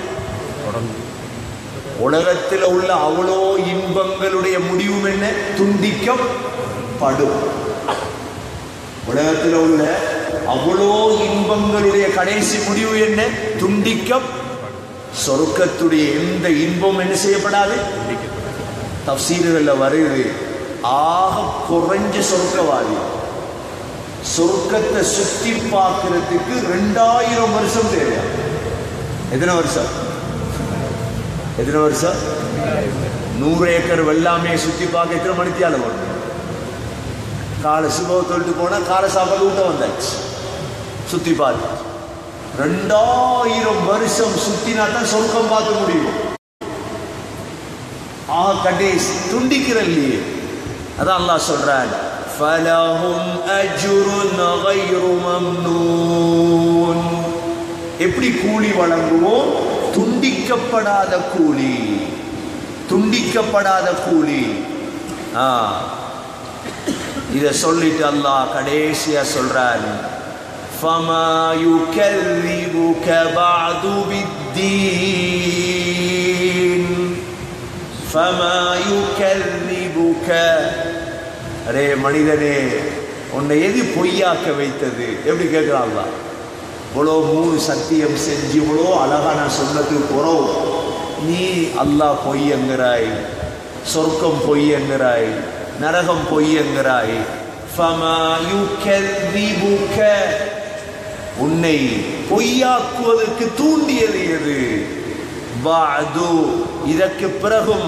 Speaker 1: உலகத்தில் உள்ள அவ்வளோ இன்பங்களுடைய முடிவும் என்ன துண்டிக்கப்படும் உலகத்தில் உள்ள அவ்வளோ இன்பங்களுடைய கடைசி முடிவு என்ன துண்டிக்க சொர்க்கத்துடைய எந்த இன்பம் என்ன செய்யப்படாது தப்சீல்களில் வருது ஆக குறைஞ்ச சொர்க்கவாதி சொர்க்கத்தை சுத்தி பார்க்கறதுக்கு ரெண்டாயிரம் வருஷம் தேவையா எத்தனை வருஷம் எத்தனை வருஷம் நூறு ஏக்கர் வெள்ளாமையை சுத்தி பார்க்க எத்தனை மணித்தியால வரும் காலை சுபவ தொழிட்டு போனால் காலை சாப்பாடு ஊட்ட வந்தாச்சு சுத்தி பார்த்து ரெண்டாயிரம் வருஷம் சுத்தினா தான் சொர்க்கம் பார்க்க முடியும் ஆ கடைசி துண்டிக்கிற இல்லையே அதான் அல்லாஹ் சொல்றான் فَلَهُمْ أَجْرٌ غَيْرُ مَمْنُونٍ எப்படி கூலி வழங்குவோம் துண்டிக்கப்படாத கூலி துண்டிக்கப்படாத கூலி ஆ இதை சொல்லிட்டு அல்லாஹ் கடைசியா சொல்றான் فما يكذبك بعد بالدين فما يكذبك அரே மனிதனே உன்னை எது பொய்யாக்க வைத்தது எப்படி கேட்கிறாங்களா இவ்வளோ மூணு சத்தியம் செஞ்சு இவ்வளோ அழகா நான் சொன்னதுக்கு குறவு நீ அல்லாஹ் பொய் என்கிறாய் சொர்க்கம் பொய் என்கிறாய் நரகம் பொய் என்கிறாய் ஃபமா யுகذிபுக உன்னை பொய்யாக்குவதற்கு தூண்டியது எது பாது இதற்கு பிறகும்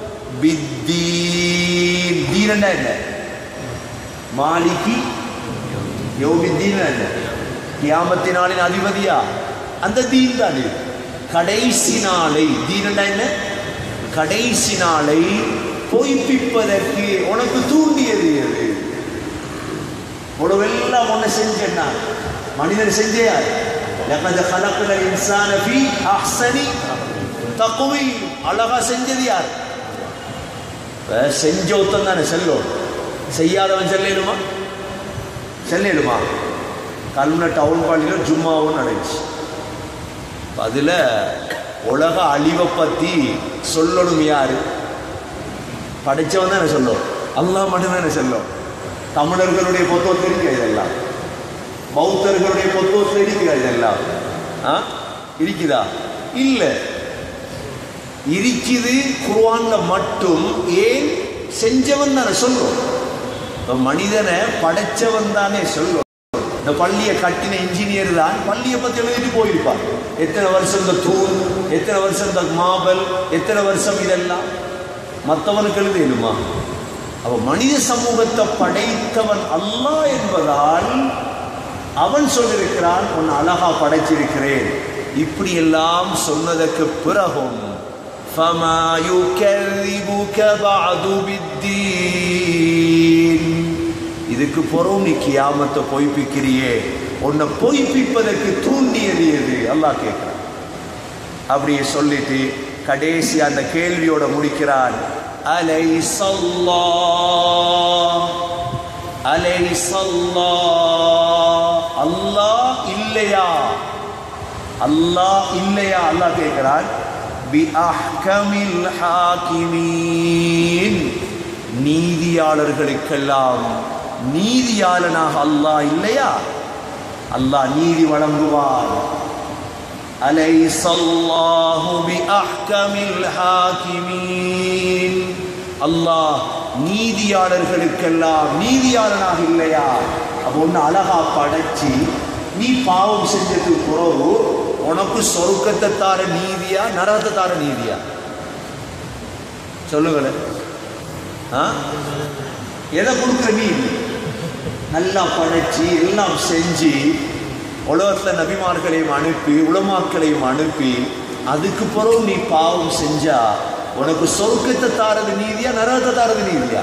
Speaker 1: பித்தீன் தீரண்டா என்ன மாலிகி யோபித்தீன் என்ன கியாமத்தினாலின் அதிபதியா அந்த தீன் தான் இது கடைசி நாளை தீனண்டா என்ன கடைசி நாளை பொய்ப்பிப்பதற்கு உனக்கு தூண்டியது எது உணவெல்லாம் ஒன்று செஞ்சேன்னா மனிதன் செஞ்சேயார் لقد خلقنا الانسان في احسن تقويم அழகா செஞ்சது யார் இப்ப செஞ்ச ஒருத்தன் தானே செல்லும் செய்யாதவன் செல்லிடுமா செல்லிடுமா கல்முனை டவுன் பாலியில் ஜும்மாவும் நடந்துச்சு அதில் உலக அழிவை பற்றி சொல்லணும் யாரு படைச்சவன் தானே சொல்லும் அல்லாஹ் மட்டும் தானே சொல்லும் தமிழர்களுடைய பொத்துவத்தில் இருக்கிற இதெல்லாம் பௌத்தர்களுடைய பொத்துவத்தில் இருக்கிற இதெல்லாம் ஆ இருக்குதா இல்லை இருக்குது குர்ஆன்ல மட்டும் ஏன் செஞ்சவன் தானே சொல்றோம் இப்ப மனிதனை படைச்சவன் தானே சொல்றோம் இந்த பள்ளியை கட்டின இன்ஜினியர் தான் பள்ளியை பத்தி எழுதிட்டு போயிருப்பார் எத்தனை வருஷம் இந்த தூண் எத்தனை வருஷம் இந்த மாபல் எத்தனை வருஷம் இதெல்லாம் மற்றவனுக்கு எழுதலுமா அவ மனித சமூகத்தை படைத்தவன் அல்லாஹ் என்பதால் அவன் சொல்லியிருக்கிறான் உன்னை அழகா படைச்சிருக்கிறேன் இப்படி எல்லாம் சொன்னதற்கு பிறகும் فما يكذبك بعد بالدين இதுக்கு பிறகு நீ கியாமத்தை பொய்ப்பிக்கிறியே உன்னை பொய்ப்பிப்பதற்கு தூண்டியது எது அல்லாஹ் கேட்கிறான் அப்படியே சொல்லிட்டு கடைசி அந்த கேள்வியோட முடிக்கிறான் அலை சல்லா அலை சல்லா அல்லாஹ் இல்லையா அல்லாஹ் இல்லையா அல்லாஹ் கேட்கிறான் பிஅஹ்கமில் ஹாக்கிமீன் நீதியாளர்களுக்கெல்லாம் நீதியாளனாக அல்லாஹ் இல்லையா அல்லாஹ் நீதி வழங்குவார் أليس الله بأحكم الحاكمين அல்லாஹ் நீதியாளர்களுக்கெல்லாம் நீதியாளனாக இல்லையா அப்போ ஒன்று அழகா படைச்சு நீ பாவம் செஞ்சதுக்கு பிறகு உனக்கு சொருக்கத்தை தார நீதியா நரகத்தை தார நீதியா சொல்லுங்களேன் ஆ எதை கொடுக்குற நீதி நல்லா படைச்சு எல்லாம் செஞ்சு உலகத்தில் நபிமார்களையும் அனுப்பி உலமாக்களையும் அனுப்பி அதுக்கு பிறகு நீ பாவம் செஞ்சா உனக்கு சொர்க்கத்தை தாரது நீதியா நரகத்தை தாரது நீதியா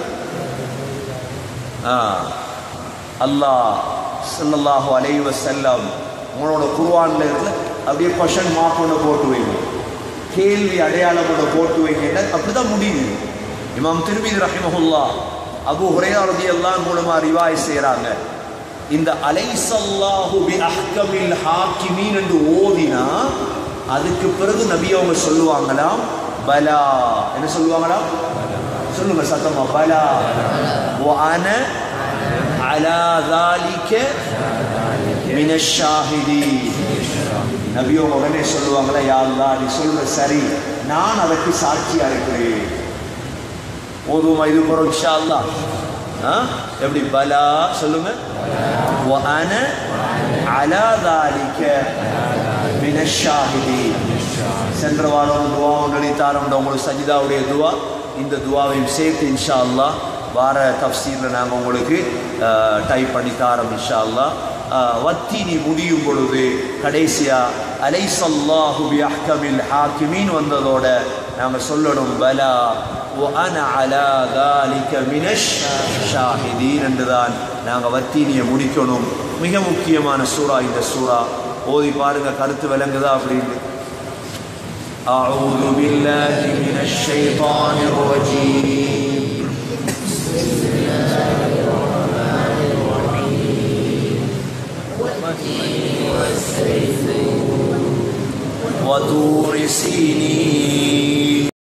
Speaker 1: ஆ அல்லாஹ் ஸல்லல்லாஹு அலைஹி வஸல்லம் உங்களோட குர்ஆன்ல இருந்து அப்படியே கொஷன் மார்க் ஒன்று போட்டு வைங்க கேள்வி அடையாளம் ஒன்று போட்டு வைங்க அப்படிதான் முடியுது இமாம் திருமீது ரஹிமஹுல்லா அபு ஹுரையா ரலியல்லாஹு மூலமா ரிவாய் செய்கிறாங்க இந்த அலைசல்லாஹு பி அஹ்கமில் ஹாக்கிமீன் என்று ஓதினா அதுக்கு பிறகு நபி அவங்க சொல்லுவாங்களாம் பலா என்ன சொல்லுவாங்களாம் சொல்லுங்க சத்தமா பலா وأنا على ذلك من الشاهدين நபி அவங்க உடனே சொல்லுவாங்களா யா அல்லாஹ் நீ சொல்ற சரி நான் அதற்கு சாட்சியா இருக்கிறேன் ஓதுமா இது போறோம் இன்ஷா அல்லாஹ் ஆ? எப்படி பலா சொல்லுங்க وأنا على ذلك من الشاهدين சென்ற வாரம் துவா நினைத்தாரம் உங்களுக்கு சஜிதாவுடைய துவா இந்த துவாவையும் சேர்த்து இன்ஷா அல்லாஹ் வார தப்சீரில் நாங்கள் உங்களுக்கு டைப் பண்ணி தாரோம் இன்ஷா அல்லாஹ் அஹ், வத்தினி முடியும் பொழுது கடைசியாக அலைசல்லாஹு பி அஹ்கமில் ஹாக்கிமீன் வந்ததோட நாங்கள் சொல்லணும் பலா وأنا على ذلك من الشاهدين என்றுதான் நாங்கள் வத்தீனியை முடிக்கணும் மிக முக்கியமான சூறா இந்த சூறா ஓதி பாருங்க கருத்து விளங்குதா அப்படின்னு أعوذ بالله من الشيطان الرجيم
Speaker 2: والتين
Speaker 1: وطور سينين